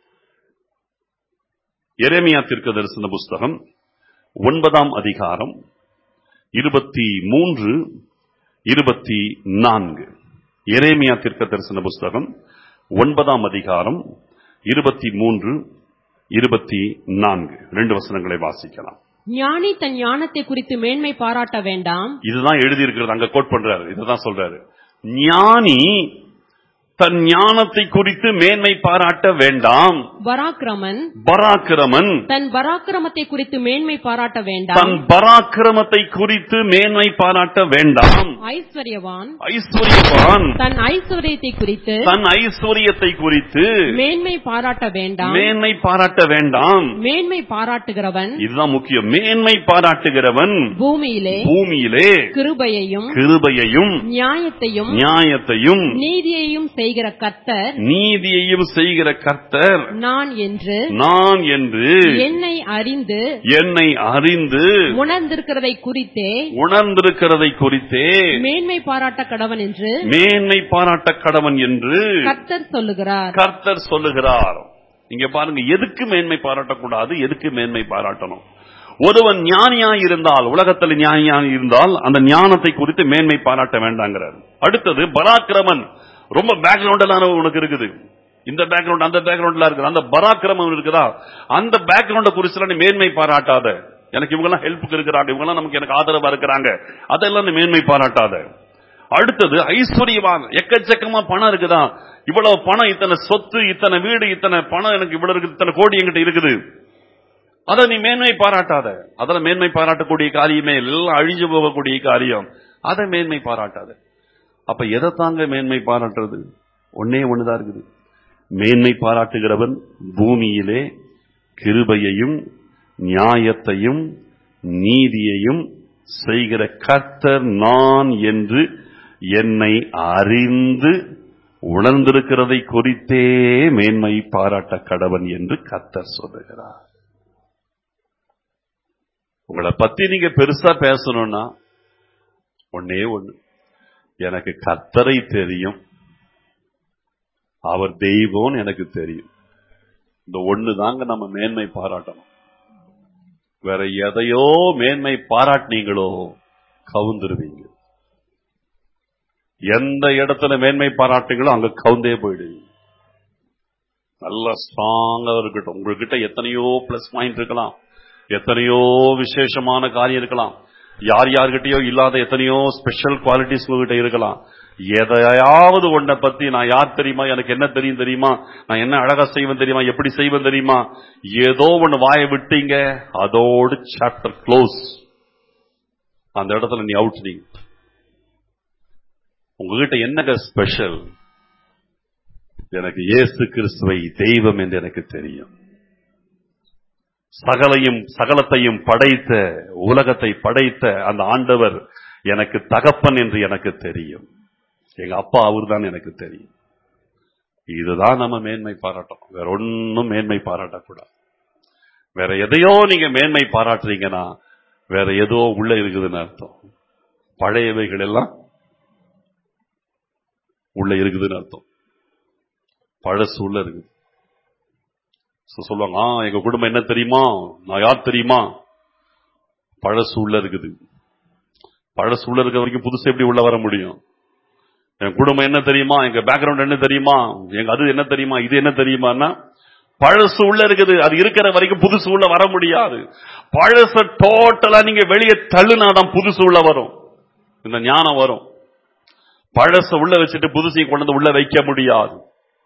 [SPEAKER 1] எரேமியா தீர்க்க தரிசன புஸ்தகம் ஒன்பதாம் அதிகாரம் இருபத்தி மூன்று இருபத்தி நான்கு எரேமியா தீர்க்க தரிசன புஸ்தகம் ஒன்பதாம் அதிகாரம் இருபத்தி மூன்று இருபத்தி நான்கு ரெண்டு வசனங்களை வாசிக்கலாம்
[SPEAKER 2] ஞானி தன் ஞானத்தை குறித்து மேன்மை பாராட்ட வேண்டாம்
[SPEAKER 1] இதுதான் எழுதியிருக்கிறது அங்க கோட் பண்றாரு இதுதான் சொல்றாரு ஞானி தன் ஞானத்தை குறித்து மேன்மை பாராட்ட வேண்டாம்
[SPEAKER 2] பராக்கிரமன்
[SPEAKER 1] பராக்கிரமன்
[SPEAKER 2] தன் பராக்கிரமத்தை குறித்து மேன்மை பாராட்ட
[SPEAKER 1] தன்
[SPEAKER 2] வேண்டாம்
[SPEAKER 1] பராக்கிரமத்தை குறித்து மேன்மை பாராட்ட வேண்டாம்
[SPEAKER 2] ஐஸ்வர்யவான்
[SPEAKER 1] ஐஸ்வர்யவான்
[SPEAKER 2] தன் ஐஸ்வர்யத்தை குறித்து
[SPEAKER 1] தன் ஐஸ்வர்யத்தை குறித்து
[SPEAKER 2] மேன்மை பாராட்ட வேண்டாம்
[SPEAKER 1] மேன்மை பாராட்ட வேண்டாம்
[SPEAKER 2] மேன்மை பாராட்டுகிறவன்
[SPEAKER 1] இதுதான் முக்கியம் மேன்மை பாராட்டுகிறவன்
[SPEAKER 2] பூமியிலே
[SPEAKER 1] பூமியிலே
[SPEAKER 2] கிருபையையும்
[SPEAKER 1] கிருபையையும்
[SPEAKER 2] நியாயத்தையும்
[SPEAKER 1] நியாயத்தையும்
[SPEAKER 2] நீதியையும் செய்கிற கர்த்தர்
[SPEAKER 1] நீதியையும் செய்கிற கர்த்தர்
[SPEAKER 2] நான் என்று
[SPEAKER 1] நான் என்று
[SPEAKER 2] என்னை அறிந்து
[SPEAKER 1] என்னை அறிந்து
[SPEAKER 2] உணர்ந்திருக்கிறதை குறித்தே
[SPEAKER 1] உணர்ந்திருக்கிறதை குறித்தே
[SPEAKER 2] மேன்மை பாராட்ட கடவன் என்று
[SPEAKER 1] மேன்மை பாராட்ட கடவன் என்று
[SPEAKER 2] கர்த்தர் சொல்லுகிறார்
[SPEAKER 1] கர்த்தர் சொல்லுகிறார் இங்க பாருங்க எதுக்கு மேன்மை பாராட்டக்கூடாது எதுக்கு மேன்மை பாராட்டணும் ஒருவன் ஞானியாய் இருந்தால் உலகத்தில் ஞானியாய் இருந்தால் அந்த ஞானத்தை குறித்து மேன்மை பாராட்ட வேண்டாங்கிறார் அடுத்தது பராக்கிரமன் ரொம்ப பேக்ரவுண்ட் எல்லாம் உனக்கு இருக்குது இந்த பேக்ரவுண்ட் அந்த பேக்ரவுண்ட்ல இருக்குது அந்த பராக்கிரமம் இருக்குதா அந்த பேக்ரவுண்ட குறிச்சு நீ மேன்மை பாராட்டாத எனக்கு இவங்கெல்லாம் ஹெல்ப்புக்கு இருக்கிறாங்க இவங்கெல்லாம் நமக்கு எனக்கு ஆதரவா இருக்கிறாங்க அதெல்லாம் நீ மேன்மை பாராட்டாத அடுத்தது ஐஸ்வர்யவான் எக்கச்சக்கமா பணம் இருக்குதா இவ்வளவு பணம் இத்தனை சொத்து இத்தனை வீடு இத்தனை பணம் எனக்கு இவ்வளவு இருக்குது இத்தனை கோடி என்கிட்ட இருக்குது அதை நீ மேன்மை பாராட்டாத அதெல்லாம் மேன்மை பாராட்டக்கூடிய காரியமே இல்லை. எல்லாம் அழிஞ்சு போகக்கூடிய காரியம் அதை மேன்மை பாராட்டாத அப்ப எதை தாங்க மேன்மை பாராட்டுறது ஒன்னே ஒண்ணுதான் இருக்குது மேன்மை பாராட்டுகிறவன் பூமியிலே கிருபையையும் நியாயத்தையும் நீதியையும் செய்கிற கர்த்தர் நான் என்று என்னை அறிந்து உணர்ந்திருக்கிறதை குறித்தே மேன்மை பாராட்ட கடவன் என்று கர்த்தர் சொல்லுகிறார் உங்களை பத்தி நீங்க பெருசா பேசணும்னா ஒன்னே ஒண்ணு எனக்கு கர்த்தரை தெரியும் அவர் தெய்வம்னு எனக்கு தெரியும் இந்த ஒண்ணு தாங்க நம்ம மேன்மை பாராட்டணும் வேற எதையோ மேன்மை பாராட்டினீங்களோ கவுந்துருவீங்க எந்த இடத்துல மேன்மை பாராட்டுங்களோ அங்க கவுந்தே போயிடுவீங்க நல்ல ஸ்ட்ராங்கா இருக்கட்டும் உங்ககிட்ட எத்தனையோ பிளஸ் பாயிண்ட் இருக்கலாம் எத்தனையோ விசேஷமான காரியம் இருக்கலாம் யார் யார்கிட்டயோ இல்லாத எத்தனையோ ஸ்பெஷல் குவாலிட்டிஸ் உங்ககிட்ட இருக்கலாம் எதையாவது ஒன்றை பத்தி நான் யார் தெரியுமா எனக்கு என்ன தெரியும் தெரியுமா நான் என்ன அழகா செய்வேன் தெரியுமா எப்படி செய்வேன் தெரியுமா ஏதோ ஒண்ணு வாயை விட்டீங்க அதோடு சாப்டர் க்ளோஸ் அந்த இடத்துல நீ அவுட் நீ உங்ககிட்ட என்னங்க ஸ்பெஷல் எனக்கு இயேசு கிறிஸ்துவை தெய்வம் என்று எனக்கு தெரியும் சகலையும் சகலத்தையும் படைத்த உலகத்தை படைத்த அந்த ஆண்டவர் எனக்கு தகப்பன் என்று எனக்கு தெரியும் எங்க அப்பா அவர்தான் எனக்கு தெரியும் இதுதான் நம்ம மேன்மை பாராட்டணும் வேற ஒன்னும் மேன்மை பாராட்டக்கூடாது வேற எதையோ நீங்க மேன்மை பாராட்டுறீங்கன்னா வேற ஏதோ உள்ள இருக்குதுன்னு அர்த்தம் பழையவைகள் எல்லாம் உள்ள இருக்குதுன்னு அர்த்தம் பழசு உள்ள இருக்குது So சொல்லுவாங்க ஆ எங்க குடும்பம் என்ன தெரியுமா நான் யார் தெரியுமா பழசு உள்ள இருக்குது பழசு உள்ள இருக்க வரைக்கும் புதுசு எப்படி உள்ள வர முடியும் என் குடும்பம் என்ன தெரியுமா எங்க பேக்ரவுண்ட் என்ன தெரியுமா எங்க அது என்ன தெரியுமா இது என்ன தெரியுமான்னா பழசு உள்ள இருக்குது அது இருக்கிற வரைக்கும் புதுசு உள்ள வர முடியாது பழச டோட்டலா நீங்க வெளியே தள்ளுனாதான் புதுசு உள்ள வரும் இந்த ஞானம் வரும் பழச உள்ள வச்சுட்டு புதுசையும் கொண்டு வந்து உள்ள வைக்க முடியாது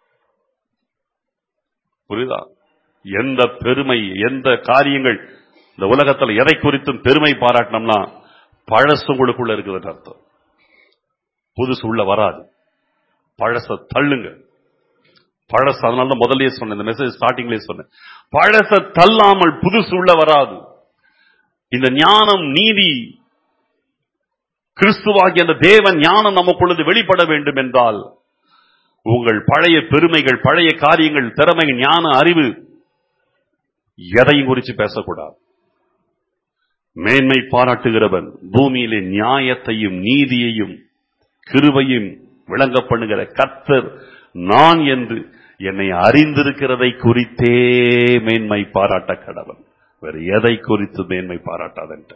[SPEAKER 1] புரியுதா எந்த பெருமை எந்த காரியங்கள் இந்த உலகத்துல எதை குறித்தும் பெருமை பாராட்டினோம்னா பழசு உங்களுக்குள்ள இருக்குதுன்னு அர்த்தம் புதுசு உள்ள வராது பழச தள்ளுங்க பழசு அதனால தான் முதல்லயே சொன்னேன் இந்த மெசேஜ் ஸ்டார்டிங்லயே சொன்னேன் பழச தள்ளாமல் புதுசு உள்ள வராது இந்த ஞானம் நீதி கிறிஸ்துவாகிய அந்த தேவன் ஞானம் நமக்குள்ளது வெளிப்பட வேண்டும் என்றால் உங்கள் பழைய பெருமைகள் பழைய காரியங்கள் திறமை ஞான அறிவு எதையும் குறித்து பேசக்கூடாது மேன்மை பாராட்டுகிறவன் பூமியிலே நியாயத்தையும் நீதியையும் கிருபையும் விளங்க பண்ணுகிற கர்த்தர் நான் என்று என்னை அறிந்திருக்கிறதை குறித்தே மேன்மை பாராட்ட கடவன் வேறு எதை குறித்து மேன்மை பாராட்டாதென்ற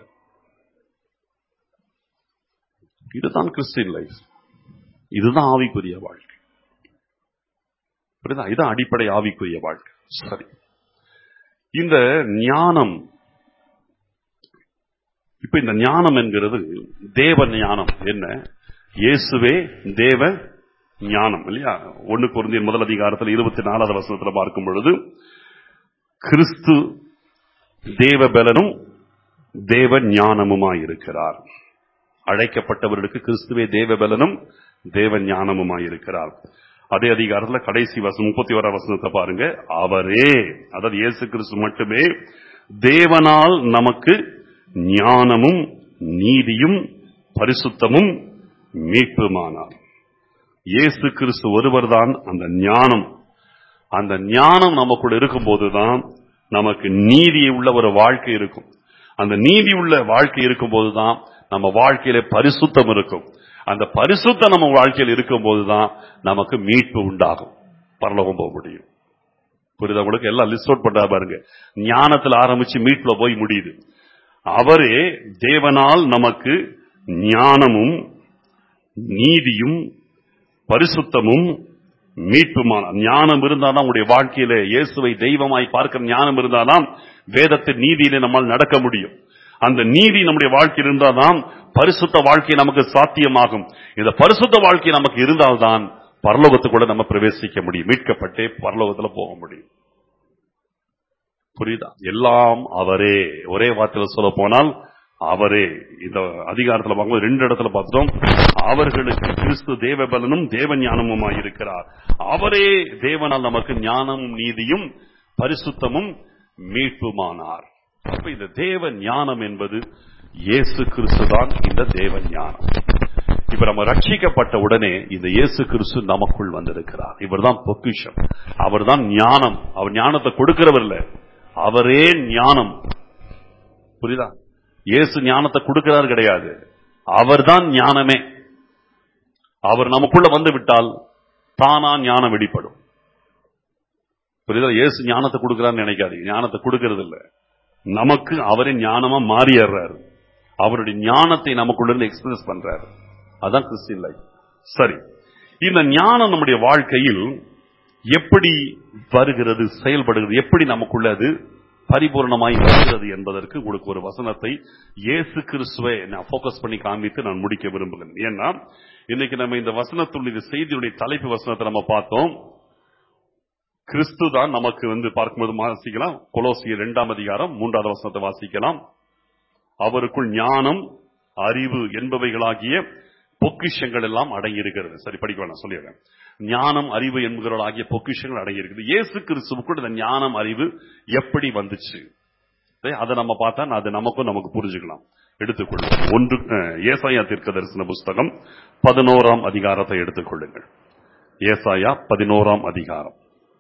[SPEAKER 1] இதுதான் கிறிஸ்டின் லைஃப் இதுதான் ஆவிக்குரிய வாழ்க்கை புரியுதா இதுதான் அடிப்படை ஆவிக்குரிய வாழ்க்கை சரி இந்த ஞானம் இப்ப இந்த ஞானம் என்கிறது தேவ ஞானம் என்ன இயேசுவே தேவ ஞானம் இல்லையா ஒண்ணு குருந்தியன் முதல் அதிகாரத்தில் இருபத்தி நாலாவது வசனத்தில் பார்க்கும் பொழுது கிறிஸ்து தேவ பலனும் தேவ ஞானமுமாயிருக்கிறார் அழைக்கப்பட்டவர்களுக்கு கிறிஸ்துவே தேவ பலனும் தேவ ஞானமுமாயிருக்கிறார் அதே அதிகாரத்தில் கடைசி வசனம் முப்பத்தி ஓரா வசனத்தை பாருங்க அவரே அதாவது இயேசு கிறிஸ்து மட்டுமே தேவனால் நமக்கு ஞானமும் நீதியும் பரிசுத்தமும் மீட்புமானார் இயேசு கிறிஸ்து ஒருவர்தான் அந்த ஞானம் அந்த ஞானம் நமக்குள்ள இருக்கும்போதுதான் நமக்கு நீதி உள்ள ஒரு வாழ்க்கை இருக்கும் அந்த நீதி உள்ள வாழ்க்கை இருக்கும்போதுதான் நம்ம வாழ்க்கையில பரிசுத்தம் இருக்கும் அந்த பரிசுத்தம் நம்ம வாழ்க்கையில் இருக்கும்போதுதான் நமக்கு மீட்பு உண்டாகும் பரலோகம் போக முடியும் புரியுதா உங்களுக்கு எல்லாம் லிஸ்ட் அவுட் பண்றா பாருங்க ஞானத்தில் ஆரம்பிச்சு மீட்புல போய் முடியுது அவரே தேவனால் நமக்கு ஞானமும் நீதியும் பரிசுத்தமும் மீட்புமான ஞானம் இருந்தாதான் உங்களுடைய வாழ்க்கையில இயேசுவை தெய்வமாய் பார்க்கிற ஞானம் இருந்தாதான் வேதத்தின் நீதியிலே நம்மால் நடக்க முடியும் அந்த நீதி நம்முடைய வாழ்க்கையில் இருந்தால்தான் பரிசுத்த வாழ்க்கை நமக்கு சாத்தியமாகும் இந்த பரிசுத்த வாழ்க்கை நமக்கு இருந்தால்தான் பரலோகத்துக்குள்ள நம்ம பிரவேசிக்க முடியும் மீட்கப்பட்டே பரலோகத்துல போக முடியும் புரியுதா எல்லாம் அவரே ஒரே வார்த்தையில சொல்ல போனால் அவரே இந்த அதிகாரத்துல பார்க்கும்போது ரெண்டு இடத்துல பார்த்தோம் அவர்களுக்கு கிறிஸ்து தேவபலனும் தேவ ஞானமுமாய் இருக்கிறார் அவரே தேவனால் நமக்கு ஞானமும் நீதியும் பரிசுத்தமும் மீட்புமானார் அப்ப இந்த தேவ ஞானம் என்பது இயேசு கிறிஸ்து தான் இந்த தேவ ஞானம் இப்ப நம்ம ரட்சிக்கப்பட்ட உடனே இந்த இயேசு கிறிஸ்து நமக்குள் வந்திருக்கிறார் இவர்தான் பொக்கிஷம் அவர்தான் ஞானம் அவர் ஞானத்தை கொடுக்கிறவர் இல்ல அவரே ஞானம் புரியுதா இயேசு ஞானத்தை கொடுக்கிறார் கிடையாது அவர்தான் ஞானமே அவர் நமக்குள்ள வந்து விட்டால் தானா ஞானம் வெளிப்படும் புரியுதா இயேசு ஞானத்தை கொடுக்கிறான்னு நினைக்காதீங்க ஞானத்தை கொடுக்கிறது இல்ல நமக்கு அவரே ஞானமா மாறிடுறாரு அவருடைய ஞானத்தை நமக்குள்ள இருந்து எக்ஸ்பிரஸ் பண்றாரு அதான் கிறிஸ்டின் லைஃப் சரி இந்த ஞானம் நம்முடைய வாழ்க்கையில் எப்படி வருகிறது செயல்படுகிறது எப்படி நமக்குள்ள அது பரிபூர்ணமாய் வருகிறது என்பதற்கு உங்களுக்கு ஒரு வசனத்தை இயேசு கிறிஸ்துவை நான் ஃபோக்கஸ் பண்ணி காண்பித்து நான் முடிக்க விரும்புகிறேன் ஏன்னா இன்னைக்கு நம்ம இந்த வசனத்துடைய செய்தியுடைய தலைப்பு வசனத்தை நம்ம பார்த்தோம் கிறிஸ்து தான் நமக்கு வந்து பார்க்கும்போது வாசிக்கலாம் கொலோசிய இரண்டாம் அதிகாரம் மூன்றாவது வசனத்தை வாசிக்கலாம் அவருக்குள் ஞானம் அறிவு என்பவைகளாகிய பொக்கிஷங்கள் எல்லாம் அடங்கி இருக்கிறது சரி படிக்க வேணாம் சொல்லிடுறேன் ஞானம் அறிவு என்கிறவர்கள் ஆகிய பொக்கிஷங்கள் அடங்கி இருக்குது இயேசு கிறிஸ்துவுக்குள் இந்த ஞானம் அறிவு எப்படி வந்துச்சு சரி, அதை நம்ம பார்த்தா அது நமக்கும் நமக்கு புரிஞ்சுக்கலாம் எடுத்துக்கொள்ளும் ஒன்று அஹ், ஏசாயா தீர்க்க தரிசன புஸ்தகம் பதினோராம் அதிகாரத்தை எடுத்துக்கொள்ளுங்கள் ஏசாயா பதினோராம் அதிகாரம்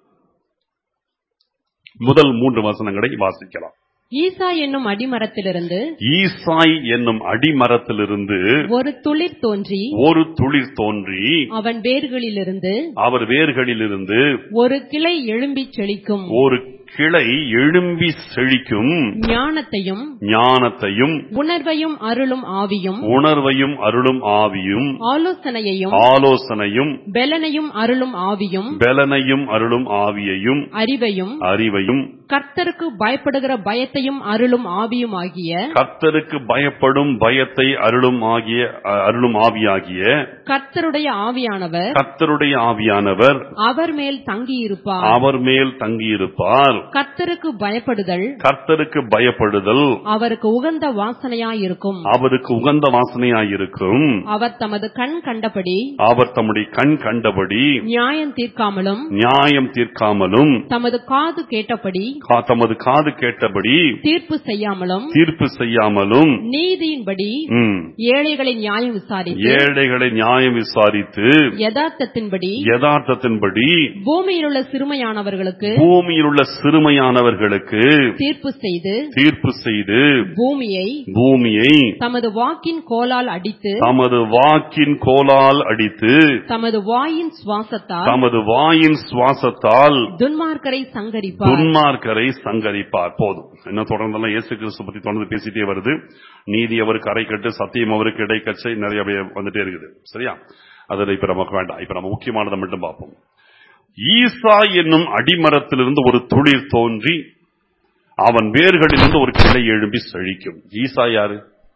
[SPEAKER 1] முதல் மூன்று வசனங்களை வாசிக்கலாம்
[SPEAKER 2] ஈசா என்னும் அடிமரத்திலிருந்து
[SPEAKER 1] ஈசாய் என்னும் அடிமரத்திலிருந்து
[SPEAKER 2] ஒரு துளிர் தோன்றி
[SPEAKER 1] ஒரு துளிர் தோன்றி
[SPEAKER 2] அவன் வேர்களிலிருந்து
[SPEAKER 1] அவர் வேர்களிலிருந்து
[SPEAKER 2] ஒரு கிளை எழும்பிச் செழிக்கும்
[SPEAKER 1] ஒரு கிளை எழும்பி செழிக்கும்
[SPEAKER 2] ஞானத்தையும்
[SPEAKER 1] ஞானத்தையும்
[SPEAKER 2] உணர்வையும் அருளும் ஆவியும்
[SPEAKER 1] உணர்வையும் அருளும் ஆவியும்
[SPEAKER 2] ஆலோசனையையும்
[SPEAKER 1] ஆலோசனையும்
[SPEAKER 2] பெலனையும் அருளும் ஆவியும்
[SPEAKER 1] பலனையும் அருளும் ஆவியையும்
[SPEAKER 2] அறிவையும்
[SPEAKER 1] அறிவையும்
[SPEAKER 2] கர்த்தருக்கு பயப்படுகிற பயத்தையும் அருளும் ஆவியும் ஆகிய
[SPEAKER 1] கர்த்தருக்கு பயப்படும் பயத்தை அருளும் ஆகிய அருளும் ஆவியாகிய
[SPEAKER 2] கர்த்தருடைய ஆவியானவர்
[SPEAKER 1] கர்த்தருடைய ஆவியானவர்
[SPEAKER 2] அவர் மேல் தங்கியிருப்பார்
[SPEAKER 1] அவர் மேல் தங்கியிருப்பார்
[SPEAKER 2] கர்த்தருக்கு பயப்படுதல்
[SPEAKER 1] கர்த்தருக்கு பயப்படுதல்
[SPEAKER 2] அவருக்கு உகந்த வாசனையாயிருக்கும்
[SPEAKER 1] அவருக்கு உகந்த வாசனையாயிருக்கும்
[SPEAKER 2] அவர் தமது கண் கண்டபடி
[SPEAKER 1] அவர் தம்முடைய கண் கண்டபடி
[SPEAKER 2] நியாயம் தீர்க்காமலும்
[SPEAKER 1] நியாயம் தீர்க்காமலும்
[SPEAKER 2] தமது காது கேட்டபடி
[SPEAKER 1] கா- தமது காது கேட்டபடி
[SPEAKER 2] தீர்ப்பு செய்யாமலும்
[SPEAKER 1] தீர்ப்பு செய்யாமலும்
[SPEAKER 2] நீதியின்படி
[SPEAKER 1] ம்,
[SPEAKER 2] ஏழைகளை நியாயம் விசாரித்து
[SPEAKER 1] ஏழைகளை நியாயம் விசாரித்து
[SPEAKER 2] யதார்த்தத்தின்படி
[SPEAKER 1] யதார்த்தத்தின்படி
[SPEAKER 2] பூமியில் உள்ள சிறுமையானவர்களுக்கு
[SPEAKER 1] பூமியில் உள்ள சிறுமையானவர்களுக்கு
[SPEAKER 2] தீர்ப்பு செய்து
[SPEAKER 1] தீர்ப்பு செய்து
[SPEAKER 2] பூமியை
[SPEAKER 1] பூமியை
[SPEAKER 2] தமது வாக்கின் கோலால் அடித்து
[SPEAKER 1] தமது வாக்கின் கோலால் அடித்து
[SPEAKER 2] தமது வாயின் சுவாசத்தால்
[SPEAKER 1] தமது வாயின் சுவாசத்தால்
[SPEAKER 2] துன்மார்க்கரை சங்கரிப்பார்
[SPEAKER 1] துன்மார்க்கரை சங்கரிப்பார் போதும் என்ன தொடர்ந்தெல்லாம் இயேசு கிறிஸ்து பத்தி தொடர்ந்து பேசிட்டே வருது நீதி அவருக்கு அரைக்கட்டு சத்தியம் அவருக்கு இடைக்கச்சை நிறைய அப்படியே வந்துட்டே இருக்குது சரியா அதில் இப்ப நமக்கு வேண்டாம் இப்ப நம்ம முக்கியமானதை மட்டும் பார்ப்போம் ஈசா என்னும் அடிமரத்திலிருந்து ஒரு துளிர் தோன்றி அவன் வேர்களிலிருந்து ஒரு கிளை எழும்பி செழிக்கும் ஈசா யாரு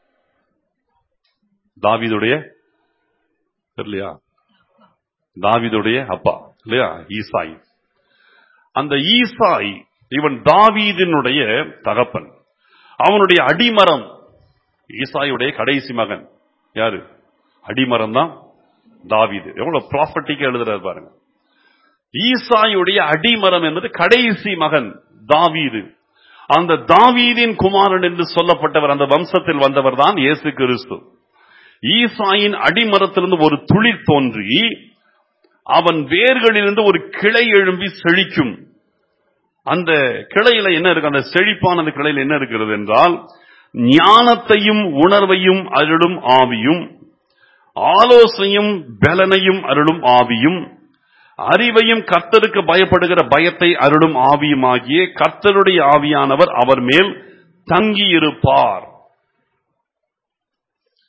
[SPEAKER 1] தாவீதுடைய தெரியலையா தாவீதுடைய அப்பா இல்லையா ஈசாய் அந்த ஈசாய் இவன் தாவீதினுடைய தகப்பன் அவனுடைய அடிமரம் ஈசாயுடைய கடைசி மகன் யாரு அடிமரம் தான் தாவீது எவ்வளவு ப்ராஃபட்டிக்கா எழுதுறாரு பாருங்க ஈசாயுடைய அடிமரம் என்பது கடைசி மகன் தாவீது அந்த தாவீதின் குமாரன் என்று சொல்லப்பட்டவர் அந்த வம்சத்தில் வந்தவர் தான் இயேசு கிறிஸ்து ஈசாயின் அடிமரத்திலிருந்து ஒரு துளிர் தோன்றி அவன் வேர்களிலிருந்து ஒரு கிளை எழும்பி செழிக்கும் அந்த கிளையில என்ன இருக்கு அந்த செழிப்பான அந்த கிளையில என்ன இருக்கிறது என்றால் ஞானத்தையும் உணர்வையும் அருளும் ஆவியும் ஆலோசனையும் பலனையும் அருளும் ஆவியும் அறிவையும் கர்த்தருக்கு பயப்படுகிற பயத்தை அருளும் ஆவியுமாகிய கர்த்தருடைய ஆவியானவர் அவர் மேல் தங்கியிருப்பார்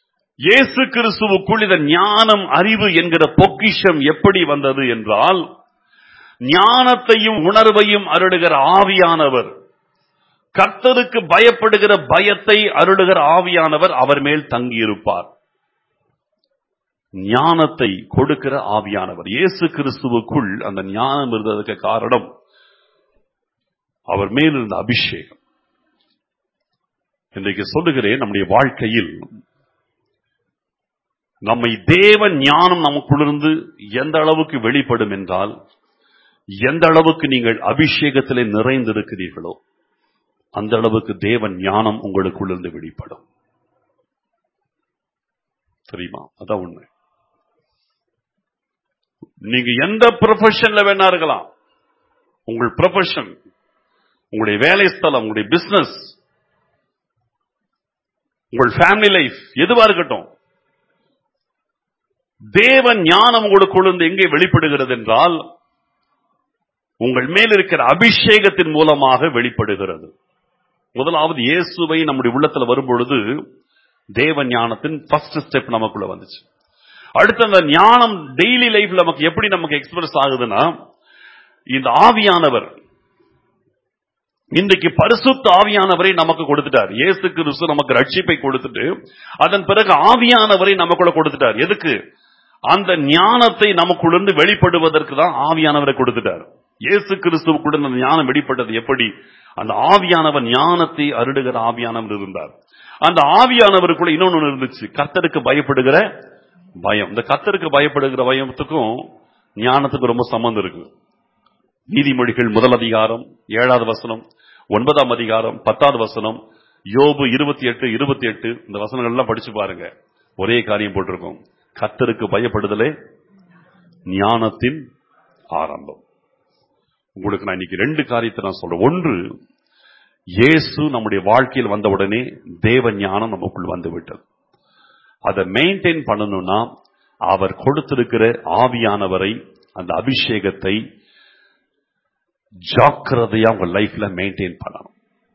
[SPEAKER 1] இயேசு கிறிஸ்துவுக்குள் இந்த ஞானம் அறிவு என்கிற பொக்கிஷம் எப்படி வந்தது என்றால் ஞானத்தையும் உணர்வையும் அருளுகிற ஆவியானவர் கர்த்தருக்கு பயப்படுகிற பயத்தை அருளுகிற ஆவியானவர் அவர் மேல் தங்கியிருப்பார் ஞானத்தை கொடுக்கிற ஆவியானவர் இயேசு கிறிஸ்துவுக்குள் அந்த ஞானம் இருந்ததுக்கு காரணம் அவர் மேல் இருந்த அபிஷேகம் இன்றைக்கு சொல்லுகிறேன் நம்முடைய வாழ்க்கையில் நம்மை தேவ ஞானம் நமக்குள்ளிருந்து எந்த அளவுக்கு வெளிப்படும் என்றால் எந்த அளவுக்கு நீங்கள் அபிஷேகத்திலே நிறைந்திருக்கிறீர்களோ அந்த அளவுக்கு தேவ ஞானம் உங்களுக்குள்ளிருந்து வெளிப்படும் தெரியுமா அதான் உண்மை நீங்க எந்த ப்ரொஃபஷன்ல வேணா இருக்கலாம் உங்கள் ப்ரொஃபஷன் உங்களுடைய வேலை ஸ்தலம் உங்களுடைய பிசினஸ் உங்கள் ஃபேமிலி லைஃப் எதுவா இருக்கட்டும் தேவ ஞானம் உங்களுக்குள்ளிருந்து எங்கே வெளிப்படுகிறது என்றால் உங்கள் மேல் இருக்கிற அபிஷேகத்தின் மூலமாக வெளிப்படுகிறது முதலாவது இயேசுவை நம்முடைய உள்ளத்துல வரும்பொழுது தேவ ஞானத்தின் ஃபர்ஸ்ட் ஸ்டெப் நமக்குள்ள வந்துச்சு அடுத்து அந்த ஞானம் டெய்லி லைஃப்ல நமக்கு எப்படி நமக்கு எக்ஸ்பிரஸ் ஆகுதுன்னா இந்த ஆவியானவர் இன்றைக்கு பரிசுத்த ஆவியானவரை நமக்கு கொடுத்துட்டார் இயேசு கிறிஸ்து நமக்கு ரட்சிப்பை கொடுத்துட்டு அதன் பிறகு ஆவியானவரை நமக்குள்ள கொடுத்துட்டார் எதுக்கு அந்த ஞானத்தை நமக்குள்ளிருந்து வெளிப்படுவதற்கு தான் ஆவியானவரை கொடுத்துட்டார் இயேசு கிறிஸ்துவுக்குள்ள அந்த ஞானம் வெளிப்பட்டது எப்படி அந்த ஆவியானவர் ஞானத்தை அருடுகிற ஆவியானவர் இருந்தார் அந்த ஆவியானவருக்குள்ள இன்னொன்னு இருந்துச்சு கர்த்தருக்கு பயப்படுகிற பயம் இந்த கர்த்தருக்கு பயப்படுகிற பயத்துக்கும் ஞானத்துக்கு ரொம்ப சம்பந்தம் இருக்கு நீதிமொழிகள் முதல் அதிகாரம் ஏழாவது வசனம் ஒன்பதாம் அதிகாரம் பத்தாவது வசனம் யோபு இருபத்தி எட்டு இருபத்தி எட்டு இந்த வசனங்கள் எல்லாம் படிச்சு பாருங்க ஒரே காரியம் போட்டிருக்கும் கர்த்தருக்கு பயப்படுதலே ஞானத்தின் ஆரம்பம் உங்களுக்கு நான் இன்னைக்கு ரெண்டு காரியத்தை நான் சொல்றேன் ஒன்று இயேசு நம்முடைய வாழ்க்கையில் வந்தவுடனே தேவ ஞானம் நமக்குள் வந்து விட்டது அதை மெயின்டைன் பண்ணணும்னா அவர் கொடுத்திருக்கிற ஆவியானவரை அந்த அபிஷேகத்தை ஜாக்கிரதையா உங்க லைஃப்ல மெயின்டைன் பண்ணணும்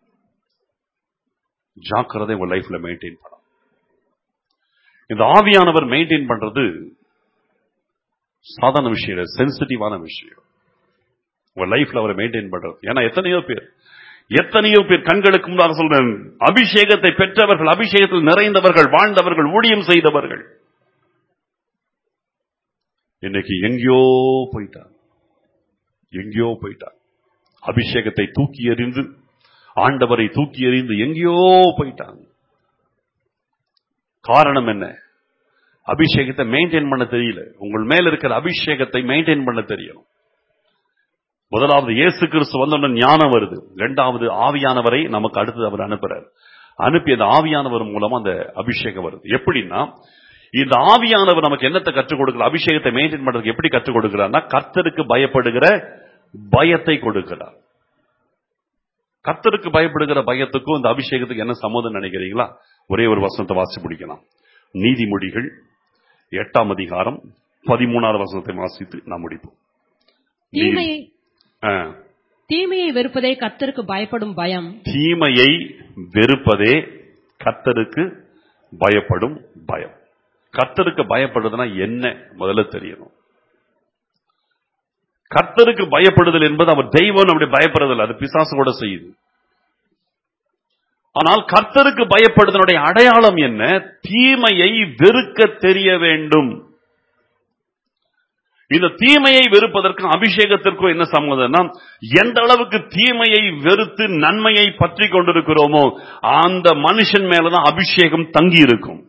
[SPEAKER 1] ஜாக்கிரதை உங்க லைஃப்ல மெயின்டைன் பண்ணணும் இந்த ஆவியானவர் மெயின்டைன் பண்றது சாதாரண விஷயம் இல்லை சென்சிட்டிவான விஷயம் உங்க லைஃப்ல அவரை மெயின்டைன் பண்றது ஏன்னா எத்தனையோ பேர் எத்தனையோ பேர் கண்களுக்கு முன்பாக சொல்றேன் அபிஷேகத்தை பெற்றவர்கள் அபிஷேகத்தில் நிறைந்தவர்கள் வாழ்ந்தவர்கள் ஊழியம் செய்தவர்கள் இன்னைக்கு எங்கேயோ போயிட்டார் எங்கேயோ போயிட்டார் அபிஷேகத்தை தூக்கி எறிந்து ஆண்டவரை தூக்கி எறிந்து எங்கேயோ போயிட்டாங்க காரணம் என்ன அபிஷேகத்தை மெயின்டைன் பண்ண தெரியல உங்கள் மேல இருக்கிற அபிஷேகத்தை மெயின்டைன் பண்ண தெரியணும் முதலாவது இயேசு கிறிஸ்து வந்தவுடன் ஞானம் வருது இரண்டாவது ஆவியானவரை நமக்கு அடுத்தது அவர் அனுப்புறார் அனுப்பி அந்த ஆவியானவர் மூலமா அந்த அபிஷேகம் வருது எப்படின்னா இந்த ஆவியானவர் நமக்கு என்னத்தை கற்றுக் கொடுக்கல அபிஷேகத்தை மெயின்டைன் பண்றதுக்கு எப்படி கற்றுக் கொடுக்கிறார்னா கர்த்தருக்கு பயப்படுகிற பயத்தை கொடுக்கிறார் கர்த்தருக்கு பயப்படுகிற பயத்துக்கும் இந்த அபிஷேகத்துக்கு என்ன சம்மதம் நினைக்கிறீங்களா ஒரே ஒரு வசனத்தை வாசி முடிக்கலாம் நீதிமொழிகள் எட்டாம் அதிகாரம் பதிமூணாவது வசனத்தை வாசித்து நாம் முடிப்போம்
[SPEAKER 2] தீமையை
[SPEAKER 1] ஆ.
[SPEAKER 2] தீமையை வெறுப்பதே கர்த்தருக்கு பயப்படும் பயம்
[SPEAKER 1] தீமையை வெறுப்பதே கர்த்தருக்கு பயப்படும் பயம் கர்த்தருக்கு பயப்படுறதுனா என்ன முதல்ல தெரியணும் கர்த்தருக்கு பயப்படுதல் என்பது அவர் தெய்வம் நம்முடைய பயப்படுறதில்லை அது பிசாசு கூட செய்யுது ஆனால் கர்த்தருக்கு பயப்படுதனுடைய அடையாளம் என்ன தீமையை வெறுக்க தெரிய வேண்டும் இந்த தீமையை வெறுப்பதற்கும் அபிஷேகத்திற்கும் என்ன சம்மதம்னா எந்த அளவுக்கு தீமையை வெறுத்து நன்மையை பற்றி கொண்டிருக்கிறோமோ அந்த மனுஷன் மேலதான் அபிஷேகம் தங்கி இருக்கும்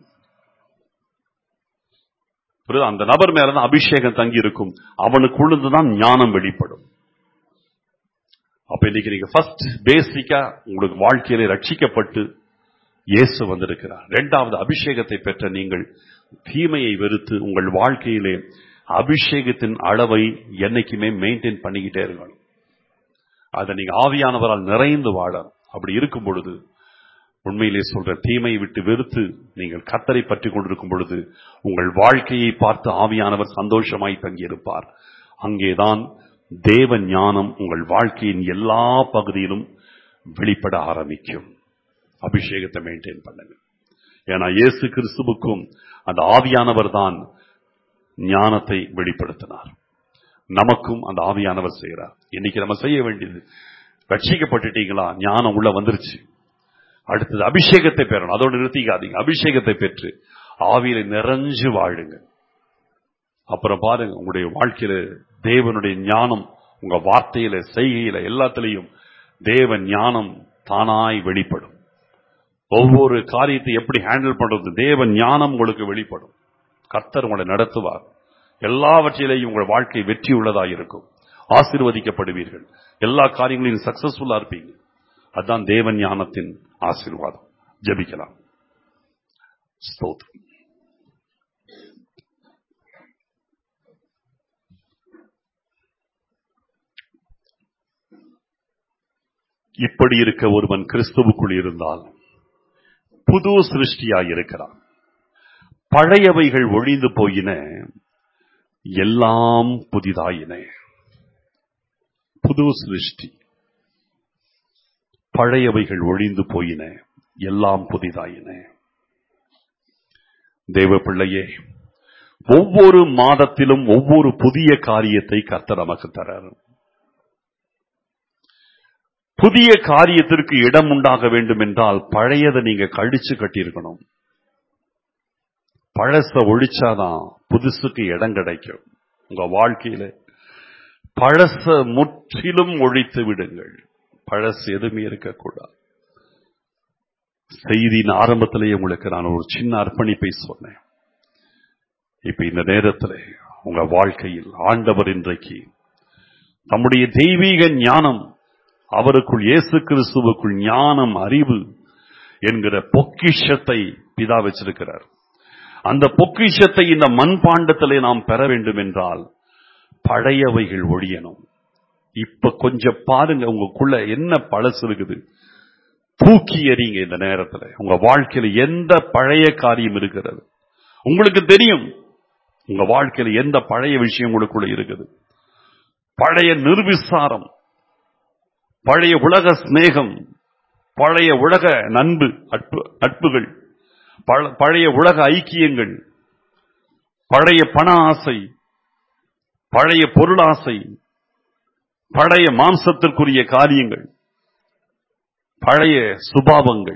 [SPEAKER 1] புரியுதா? அந்த நபர் மேலதான் அபிஷேகம் தங்கி இருக்கும் அவனுக்குள்ளதுதான் ஞானம் வெளிப்படும் அப்ப இன்னைக்கு நீங்க ஃபர்ஸ்ட் பேசிக்கா உங்களுக்கு வாழ்க்கையில ரட்சிக்கப்பட்டு இயேசு வந்திருக்கிறார் இரண்டாவது அபிஷேகத்தை பெற்ற நீங்கள் தீமையை வெறுத்து உங்கள் வாழ்க்கையிலே அபிஷேகத்தின் அளவை என்னைக்குமே மெயின்டைன் பண்ணிக்கிட்டே இருக்கணும் அதை நீங்க ஆவியானவரால் நிறைந்து வாழ அப்படி இருக்கும் பொழுது உண்மையிலே சொல்ற தீமையை விட்டு வெறுத்து நீங்கள் கத்தரை பற்றி கொண்டிருக்கும் பொழுது உங்கள் வாழ்க்கையை பார்த்து ஆவியானவர் சந்தோஷமாய் தங்கியிருப்பார் அங்கேதான் தேவ ஞானம் உங்கள் வாழ்க்கையின் எல்லா பகுதியிலும் வெளிப்பட ஆரம்பிக்கும் அபிஷேகத்தை மெயின்டைன் பண்ணுங்க ஏன்னா இயேசு கிறிஸ்துவுக்கும் அந்த ஆவியானவர் தான் ஞானத்தை வெளிப்படுத்தினார் நமக்கும் அந்த ஆவியானவர் செய்கிறார் இன்னைக்கு நம்ம செய்ய வேண்டியது ரட்சிக்கப்பட்டுட்டீங்களா ஞானம் உள்ள வந்துருச்சு அடுத்தது அபிஷேகத்தை பெறணும் அதோடு நிறுத்திக்காதீங்க அபிஷேகத்தை பெற்று ஆவியில நிறைஞ்சு வாழுங்க அப்புறம் பாருங்க உங்களுடைய வாழ்க்கையில தேவனுடைய ஞானம் உங்க வார்த்தையில செய்கையில எல்லாத்திலையும் தேவ ஞானம் தானாய் வெளிப்படும் ஒவ்வொரு காரியத்தை எப்படி ஹேண்டில் பண்றது தேவ ஞானம் உங்களுக்கு வெளிப்படும் கர்த்தர் உங்களை நடத்துவார் எல்லாவற்றிலேயும் உங்கள் வாழ்க்கை வெற்றி உள்ளதா இருக்கும் ஆசீர்வதிக்கப்படுவீர்கள் எல்லா காரியங்களையும் சக்சஸ்ஃபுல்லா இருப்பீங்க அதுதான் தேவ ஞானத்தின் ஆசீர்வாதம் ஜெபிக்கலாம் ஸ்தோத்திரம் இப்படி இருக்க ஒருவன் கிறிஸ்துவுக்குள் இருந்தால் புது சிருஷ்டியாய் இருக்கிறான் பழையவைகள் ஒழிந்து போயின எல்லாம் புதிதாயின புது சிருஷ்டி பழையவைகள் ஒழிந்து போயின எல்லாம் புதிதாயின தேவ பிள்ளையே ஒவ்வொரு மாதத்திலும் ஒவ்வொரு புதிய காரியத்தை கர்த்தர் நமக்கு தரார் புதிய காரியத்திற்கு இடம் உண்டாக வேண்டும் என்றால் பழையதை நீங்க கழிச்சு கட்டியிருக்கணும் பழச ஒழிச்சாதான் புதுசுக்கு இடம் கிடைக்கும் உங்க வாழ்க்கையில பழச முற்றிலும் ஒழித்து விடுங்கள் பழசு எதுவுமே இருக்கக்கூடாது செய்தியின் ஆரம்பத்திலேயே உங்களுக்கு நான் ஒரு சின்ன அர்ப்பணிப்பை சொன்னேன் இப்ப இந்த நேரத்தில் உங்க வாழ்க்கையில் ஆண்டவர் இன்றைக்கு தம்முடைய தெய்வீக ஞானம் அவருக்குள் இயேசு கிறிஸ்துவுக்குள் ஞானம் அறிவு என்கிற பொக்கிஷத்தை பிதா வச்சிருக்கிறார் அந்த பொக்கிஷத்தை இந்த மண்பாண்டத்திலே நாம் பெற வேண்டும் என்றால் பழையவைகள் ஒழியணும் இப்ப கொஞ்சம் பாருங்க உங்களுக்குள்ள என்ன பழசு இருக்குது தூக்கி எறிங்க இந்த நேரத்துல உங்க வாழ்க்கையில எந்த பழைய காரியம் இருக்கிறது உங்களுக்கு தெரியும் உங்க வாழ்க்கையில எந்த பழைய விஷயம் உங்களுக்குள்ள இருக்குது பழைய நிர்விசாரம் பழைய உலக சிநேகம் பழைய உலக நண்பு நட்பு- நட்புகள் பழ- பழைய உலக ஐக்கியங்கள் பழைய பண ஆசை பழைய பொருளாசை பழைய மாம்சத்திற்குரிய காரியங்கள் பழைய சுபாவங்கள்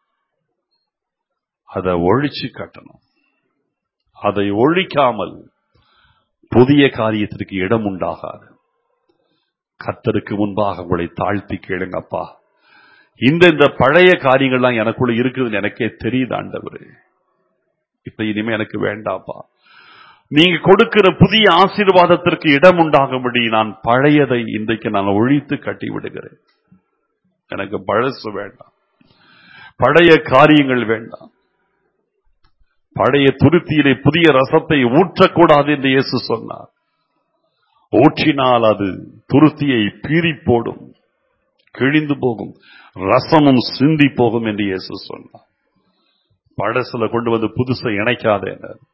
[SPEAKER 1] அதை ஒழிச்சு கட்டணும் அதை ஒழிக்காமல் புதிய காரியத்திற்கு இடம் உண்டாகாது கத்தருக்கு முன்பாக உங்களை தாழ்த்தி கேளுங்கப்பா இந்த இந்த பழைய காரியங்கள்லாம் எனக்குள்ள இருக்குதுன்னு எனக்கே தெரியுது ஆண்டவரே இப்ப இனிமே எனக்கு வேண்டாப்பா நீங்க கொடுக்கிற புதிய ஆசீர்வாதத்திற்கு இடம் உண்டாகும்படி நான் பழையதை இன்றைக்கு நான் ஒழித்து கட்டி விடுகிறேன் எனக்கு பழசு வேண்டாம் பழைய காரியங்கள் வேண்டாம் பழைய துருத்தியிலே புதிய ரசத்தை ஊற்றக்கூடாது என்று இயேசு சொன்னார் ஊற்றினால் அது துருத்தியை பீறி போடும் கிழிந்து போகும் ரசமும் சிந்தி போகும் என்று இயேசு சொன்னார் பழசுல கொண்டு வந்து புதுசை இணைக்காதே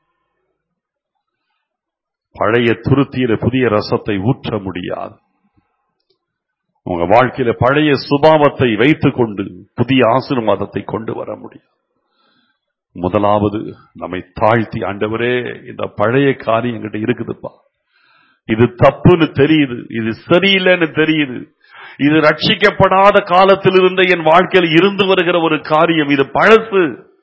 [SPEAKER 1] பழைய துருத்தியில புதிய ரசத்தை ஊற்ற முடியாது உங்க வாழ்க்கையில பழைய சுபாவத்தை வைத்துக் கொண்டு புதிய ஆசீர்வாதத்தை கொண்டு வர முடியும் முதலாவது நம்மை தாழ்த்தி ஆண்டவரே இந்த பழைய காரியம் என்கிட்ட இருக்குதுப்பா இது தப்புன்னு தெரியுது இது சரியில்லைன்னு தெரியுது இது ரட்சிக்கப்படாத காலத்தில் இருந்த என் வாழ்க்கையில் இருந்து வருகிற ஒரு காரியம் இது பழசு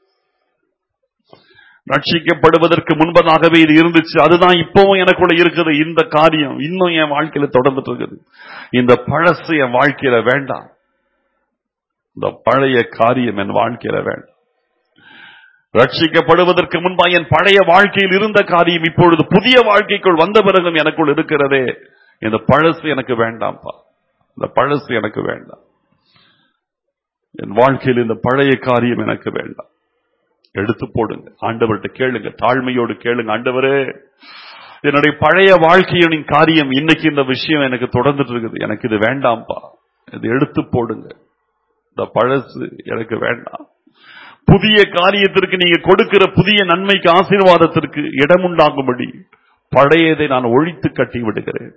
[SPEAKER 1] ரட்சிக்கப்படுவதற்கு முன்பதாகவே இது இருந்துச்சு அதுதான் இப்பவும் எனக்குள்ள இருக்குது இந்த காரியம் இன்னும் என் வாழ்க்கையில தொடர்ந்துட்டு இருக்குது இந்த பழசு என் வாழ்க்கையில வேண்டாம் இந்த பழைய காரியம் என் வாழ்க்கையில வேண்டாம் ரட்சிக்கப்படுவதற்கு முன்பா என் பழைய வாழ்க்கையில் இருந்த காரியம் இப்பொழுது புதிய வாழ்க்கைக்குள் வந்த பிறகும் எனக்குள் இருக்கிறதே இந்த பழசு எனக்கு வேண்டாம்ப்பா இந்த பழசு எனக்கு வேண்டாம் என் வாழ்க்கையில் இந்த பழைய காரியம் எனக்கு வேண்டாம் எடுத்து போடுங்க ஆண்டவர்கிட்ட கேளுங்க தாழ்மையோடு கேளுங்க ஆண்டவரே என்னுடைய பழைய வாழ்க்கையின் காரியம் இன்னைக்கு இந்த விஷயம் எனக்கு தொடர்ந்துட்டு இருக்குது எனக்கு இது வேண்டாம்ப்பா இது எடுத்து போடுங்க இந்த பழசு எனக்கு வேண்டாம் புதிய காரியத்திற்கு நீங்க கொடுக்கிற புதிய நன்மைக்கு ஆசீர்வாதத்திற்கு இடம் உண்டாகும்படி பழையதை நான் ஒழித்து கட்டி விடுகிறேன்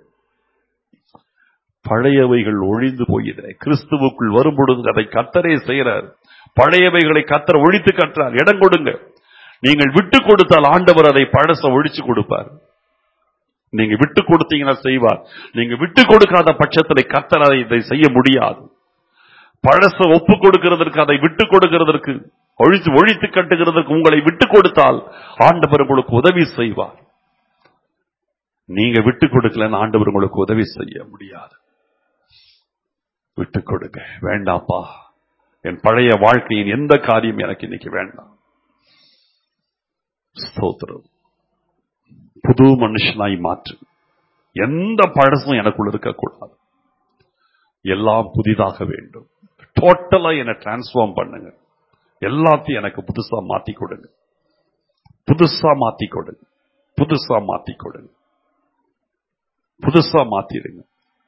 [SPEAKER 1] பழையவைகள் ஒழிந்து போயின கிறிஸ்துவுக்குள் வரும்பொழுது அதை கத்தரே செய்கிறார் பழையவைகளை கத்தர் ஒழித்து கட்டுறார் இடம் கொடுங்க நீங்கள் விட்டு கொடுத்தால் ஆண்டவர் அதை பழச ஒழிச்சு கொடுப்பார் நீங்க விட்டு கொடுத்தீங்கன்னா செய்வார் நீங்க விட்டு கொடுக்காத பட்சத்தில் கர்த்தர் அதை இதை செய்ய முடியாது பழச ஒப்பு கொடுக்கிறதற்கு அதை விட்டு கொடுக்கிறதற்கு ஒழித்து ஒழித்து கட்டுகிறதற்கு உங்களை விட்டு கொடுத்தால் ஆண்டவர் உங்களுக்கு உதவி செய்வார் நீங்க விட்டு கொடுக்கலன்னு ஆண்டவர் உங்களுக்கு உதவி செய்ய முடியாது விட்டு கொடுங்க வேண்டாம்ப்பா என் பழைய வாழ்க்கையின் எந்த காரியம் எனக்கு இன்னைக்கு வேண்டாம் ஸ்தோத்திரம் புது மனுஷனாய் மாற்று எந்த பழசும் எனக்குள்ள இருக்கக்கூடாது எல்லாம் புதிதாக வேண்டும் டோட்டலா என்னை டிரான்ஸ்ஃபார்ம் பண்ணுங்க எல்லாத்தையும் எனக்கு புதுசா மாத்தி கொடுங்க புதுசா மாத்தி கொடுங்க புதுசா மாத்தி கொடுங்க புதுசா மாத்திடுங்க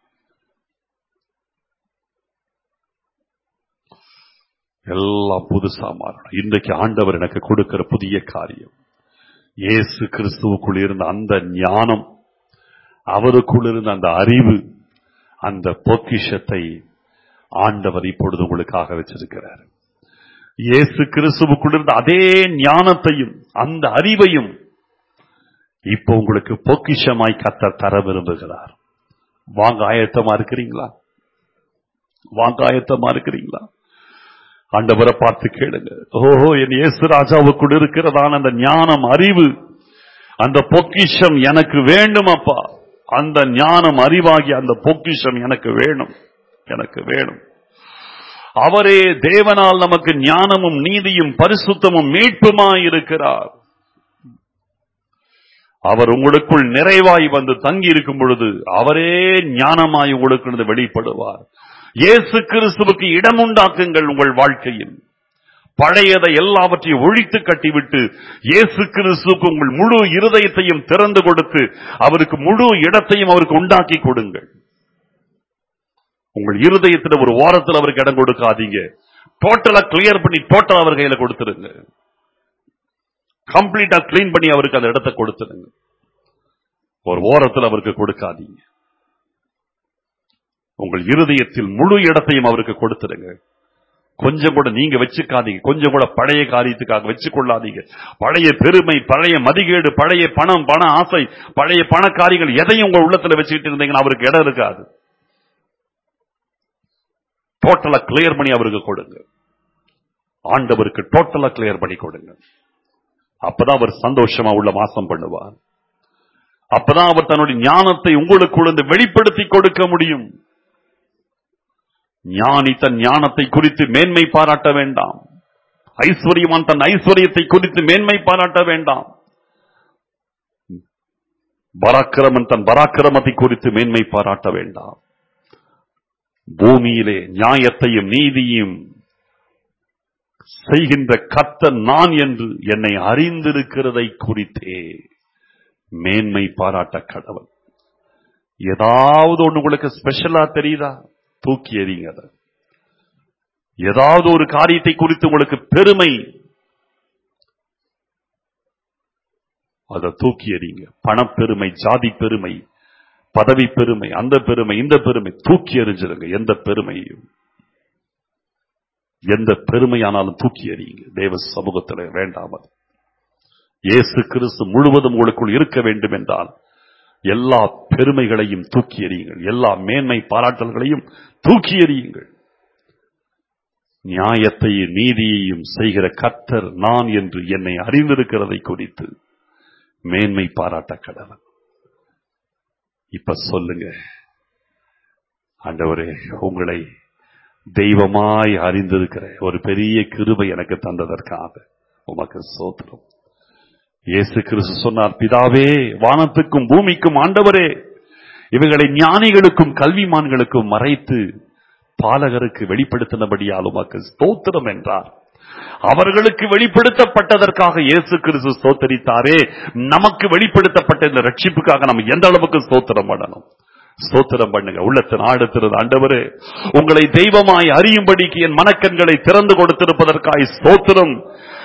[SPEAKER 1] எல்லாம் புதுசா மாறணும் இன்றைக்கு ஆண்டவர் எனக்கு கொடுக்கிற புதிய காரியம் இயேசு கிறிஸ்துவுக்குள் இருந்த அந்த ஞானம் அவருக்குள் இருந்த அந்த அறிவு அந்த பொக்கிஷத்தை ஆண்டவர் இப்பொழுது உங்களுக்காக வச்சிருக்கிறார் இயேசு கிறிஸ்துவுக்குள் இருந்த அதே ஞானத்தையும் அந்த அறிவையும் இப்போ உங்களுக்கு பொக்கிஷமாய் கத்த தர விரும்புகிறார் வாங்க ஆயத்தமா இருக்கிறீங்களா வாங்க ஆயத்தமா இருக்கிறீங்களா ஆண்டவரை பார்த்து கேளுங்க ஓஹோ என் இயேசு ராஜாவுக்குள் இருக்கிறதான அந்த ஞானம் அறிவு அந்த பொக்கிஷம் எனக்கு வேண்டும் அப்பா அந்த ஞானம் அறிவாகி அந்த பொக்கிஷம் எனக்கு வேணும் எனக்கு வேணும் அவரே தேவனால் நமக்கு ஞானமும் நீதியும் பரிசுத்தமும் மீட்புமாய் இருக்கிறார் அவர் உங்களுக்குள் நிறைவாய் வந்து தங்கி இருக்கும் பொழுது அவரே ஞானமாய் உங்களுக்கு வெளிப்படுவார் இயேசு கிறிஸ்துவுக்கு இடம் உண்டாக்குங்கள் உங்கள் வாழ்க்கையில் பழையதை எல்லாவற்றையும் ஒழித்து கட்டிவிட்டு இயேசு கிறிஸ்துவுக்கு உங்கள் முழு இருதயத்தையும் திறந்து கொடுத்து அவருக்கு முழு இடத்தையும் அவருக்கு உண்டாக்கி கொடுங்கள் உங்கள் இருதயத்தில் ஒரு ஓரத்தில் அவருக்கு இடம் கொடுக்காதீங்க டோட்டலா கிளியர் பண்ணி டோட்டல் அவர் கையில கொடுத்துருங்க கம்ப்ளீட்டா கிளீன் பண்ணி அவருக்கு அந்த இடத்தை கொடுத்துருங்க ஒரு ஓரத்தில் அவருக்கு கொடுக்காதீங்க உங்கள் இருதயத்தில் முழு இடத்தையும் அவருக்கு கொடுத்துருங்க கொஞ்சம் கூட நீங்க வச்சுக்காதீங்க கொஞ்சம் கூட பழைய காரியத்துக்காக வச்சு கொள்ளாதீங்க பழைய பெருமை பழைய மதிகேடு பழைய பணம் பண ஆசை பழைய பண காரியங்கள் எதையும் உங்க உள்ளத்துல வச்சுக்கிட்டு இருந்தீங்கன்னா அவருக்கு இடம் இருக்காது டோட்டலா கிளியர் பண்ணி அவருக்கு கொடுங்க ஆண்டவருக்கு டோட்டலா கிளியர் பண்ணி கொடுங்க அப்பதான் அவர் சந்தோஷமா உள்ள மாசம் பண்ணுவார் அப்பதான் அவர் தன்னுடைய ஞானத்தை உங்களுக்கு வெளிப்படுத்தி கொடுக்க முடியும் ஞானி தன் ஞானத்தை குறித்து மேன்மை பாராட்ட வேண்டாம் ஐஸ்வர்யவான் தன் ஐஸ்வர்யத்தை குறித்து மேன்மை பாராட்ட வேண்டாம் பராக்கிரமன் தன் பராக்கிரமத்தை குறித்து மேன்மை பாராட்ட வேண்டாம் பூமியிலே நியாயத்தையும் நீதியும் செய்கின்ற கத்த நான் என்று என்னை அறிந்திருக்கிறதை குறித்தே மேன்மை பாராட்ட கடவுள் ஏதாவது ஒண்ணு உங்களுக்கு ஸ்பெஷலா தெரியுதா தூக்கி எறிங்க அதை ஏதாவது ஒரு காரியத்தை குறித்து உங்களுக்கு பெருமை அதை தூக்கி எறிங்க பணப்பெருமை ஜாதி பெருமை பதவி பெருமை அந்த பெருமை இந்த பெருமை தூக்கி எறிஞ்சிருங்க எந்த பெருமையும் எந்த பெருமையானாலும் தூக்கி எறியுங்க தேவ சமூகத்தில் வேண்டாம் அது இயேசு கிறிஸ்து முழுவதும் உங்களுக்குள் இருக்க வேண்டும் என்றால் எல்லா பெருமைகளையும் தூக்கி எறியுங்கள் எல்லா மேன்மை பாராட்டல்களையும் தூக்கி எறியுங்கள் நியாயத்தையும் நீதியையும் செய்கிற கர்த்தர் நான் என்று என்னை அறிந்திருக்கிறதை குறித்து மேன்மை பாராட்ட கடவன் இப்ப சொல்லுங்க ஆண்டவரே உங்களை தெய்வமாய் அறிந்திருக்கிற ஒரு பெரிய கிருபை எனக்கு தந்ததற்காக உமக்கு சோத்திரம் இயேசு கிறிஸ்து சொன்னார் பிதாவே வானத்துக்கும் பூமிக்கும் ஆண்டவரே இவைகளை ஞானிகளுக்கும் கல்விமான்களுக்கும் மறைத்து பாலகருக்கு வெளிப்படுத்தினபடியால் உமக்கு ஸ்தோத்திரம் என்றார் அவர்களுக்கு வெளிப்படுத்தப்பட்டதற்காக இயேசு கிறிஸ்து ஸ்தோத்தரித்தாரே நமக்கு வெளிப்படுத்தப்பட்ட இந்த ரட்சிப்புக்காக நம்ம எந்த அளவுக்கு ஸ்தோத்திரம் பண்ணணும் ஸ்தோத்திரம் பண்ணுங்க உள்ளத்தின் ஆடுத்திருந்த ஆண்டவரே உங்களை தெய்வமாய் அறியும்படிக்கு என் மனக்கண்களை திறந்து கொடுத்திருப்பதற்காய் ஸ்தோத்திரம்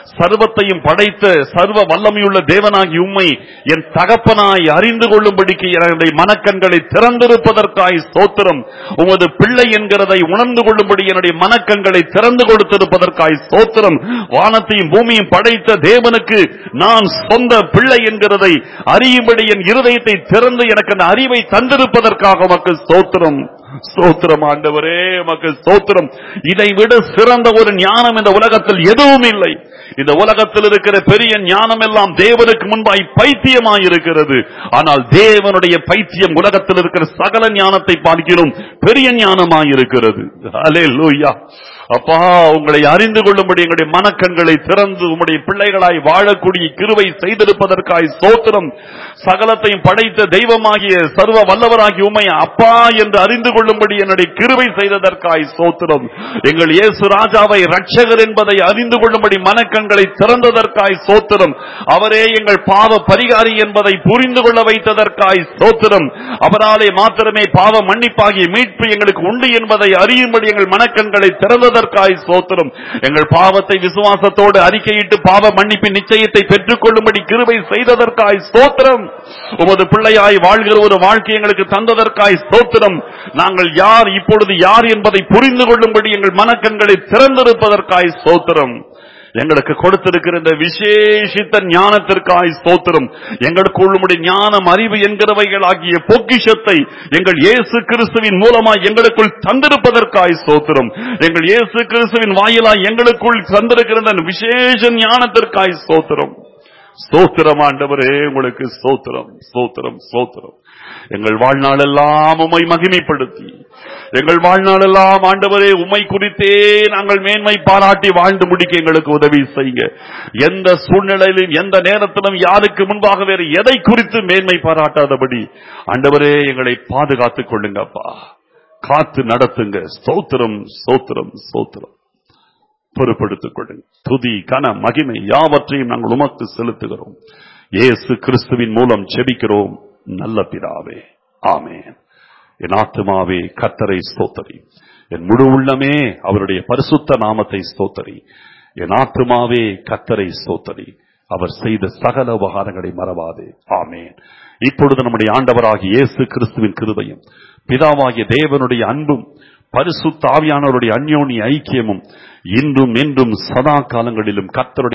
[SPEAKER 1] சர்வத்தையும் படைத்த சர்வ வல்லமையுள்ள தேவனாகி உம்மை என் தகப்பனாய் அறிந்து கொள்ளும்படிக்கு என்னுடைய மனக்கண்களை திறந்திருப்பதற்காய் ஸ்தோத்திரம் உமது பிள்ளை என்கிறதை உணர்ந்து கொள்ளும்படி என்னுடைய மனக்கண்களை திறந்து கொடுத்திருப்பதற்காய் ஸ்தோத்திரம் வானத்தையும் பூமியும் படைத்த தேவனுக்கு நான் சொந்த பிள்ளை என்கிறதை அறியும்படி என் இருதயத்தை திறந்து எனக்கு அந்த அறிவை தந்திருப்பதற்காக உமக்கு ஸ்தோத்திரம் ஸ்தோத்திரம் ஆண்டவரே உமக்கு ஸ்தோத்திரம் இதை விட சிறந்த ஒரு ஞானம் இந்த உலகத்தில் எதுவும் இல்லை இந்த உலகத்தில் இருக்கிற பெரிய ஞானம் எல்லாம் தேவனுக்கு முன்பாய் பைத்தியமாய் இருக்கிறது ஆனால் தேவனுடைய பைத்தியம் உலகத்தில் இருக்கிற சகல ஞானத்தை பார்க்கிறோம் பெரிய ஞானமாய் இருக்கிறது அல்லேலூயா அப்பா உங்களை அறிந்து கொள்ளும்படி எங்களுடைய மனக்கண்களை திறந்து உம்முடைய பிள்ளைகளாய் வாழக்கூடிய கிருவை செய்திருப்பதற்காய் சோத்திரம் சகலத்தையும் படைத்த தெய்வமாகிய சர்வ வல்லவராகிய உண்மை அப்பா என்று அறிந்து கொள்ளும்படி என்னுடைய கிருவை செய்ததற்காய் சோத்திரம் எங்கள் இயேசு ராஜாவை ரட்சகர் என்பதை அறிந்து கொள்ளும்படி மனக்கண்களை திறந்ததற்காய் சோத்திரம் அவரே எங்கள் பாவ பரிகாரி என்பதை புரிந்து கொள்ள வைத்ததற்காய் சோத்திரம் அவராலே மாத்திரமே பாவ மன்னிப்பாகிய மீட்பு எங்களுக்கு உண்டு என்பதை அறியும்படி எங்கள் மனக்கண்களை திறந்ததற்காய் சோத்திரம் எங்கள் பாவத்தை விசுவாசத்தோடு அறிக்கையிட்டு பாவ மன்னிப்பின் நிச்சயத்தை பெற்றுக் கொள்ளும்படி கிருபை செய்ததற்காய் ஸ்தோத்திரம் உமது பிள்ளையாய் வாழ்கிற ஒரு வாழ்க்கை எங்களுக்கு தந்ததற்காய் ஸ்தோத்திரம் நாங்கள் யார் இப்பொழுது யார் என்பதை புரிந்து கொள்ளும்படி எங்கள் மனக்கண்களை திறந்திருப்பதற்காய் ஸ்தோத்திரம் எங்களுக்கு கொடுத்திருக்கிற இந்த விசேஷித்த ஞானத்திற்காய் ஸ்தோத்திரம் எங்களுக்கு உள்ளுடைய ஞானம் அறிவு என்கிறவைகள் ஆகிய பொக்கிஷத்தை எங்கள் இயேசு கிறிஸ்துவின் மூலமாய் எங்களுக்குள் தந்திருப்பதற்காய் ஸ்தோத்திரம் எங்கள் இயேசு கிறிஸ்துவின் வாயிலாய் எங்களுக்குள் தந்திருக்கிற இந்த விசேஷ ஞானத்திற்காய் ஸ்தோத்திரம் ஸ்தோத்திரம் ஆண்டவரே உங்களுக்கு ஸ்தோத்திரம் ஸ்தோத்திரம் ஸ்தோத்திரம் எங்கள் வாழ்நாளெல்லாம் உம்மை மகிமைப்படுத்தி எங்கள் வாழ்நாளெல்லாம் ஆண்டவரே உம்மை குறித்தே நாங்கள் மேன்மை பாராட்டி வாழ்ந்து முடிக்க எங்களுக்கு உதவி செய்யுங்க எந்த சூழ்நிலையிலும் எந்த நேரத்திலும் யாருக்கு முன்பாக வேறு எதை குறித்து மேன்மை பாராட்டாதபடி ஆண்டவரே எங்களை பாதுகாத்துக் கொள்ளுங்கப்பா காத்து நடத்துங்க ஸ்தோத்திரம் ஸ்தோத்திரம் ஸ்தோத்திரம் பொறுப்படுத்திக் கொள்ளுங்க துதி கன மகிமை யாவற்றையும் நாங்கள் உமக்கு செலுத்துகிறோம் இயேசு கிறிஸ்துவின் மூலம் செபிக்கிறோம் நல்ல பிதாவே ஆமென் என் ஆத்துமாவே கத்தரை ஸ்தோத்தரி என் முழு உள்ளமே அவருடைய பரிசுத்த நாமத்தை ஸ்தோத்தரி என் ஆத்துமாவே கத்தரை ஸ்தோத்தரி அவர் செய்த சகல உபகாரங்களை மறவாதே ஆமென் இப்பொழுது நம்முடைய ஆண்டவராகிய இயேசு கிறிஸ்துவின் கிருபையும் பிதாவாகிய தேவனுடைய அன்பும் பரிசுத்த ஆவியானவருடைய அந்யோனி ஐக்கியமும் இன்றும் என்றும் சதா காலங்களிலும் கர்த்தருடைய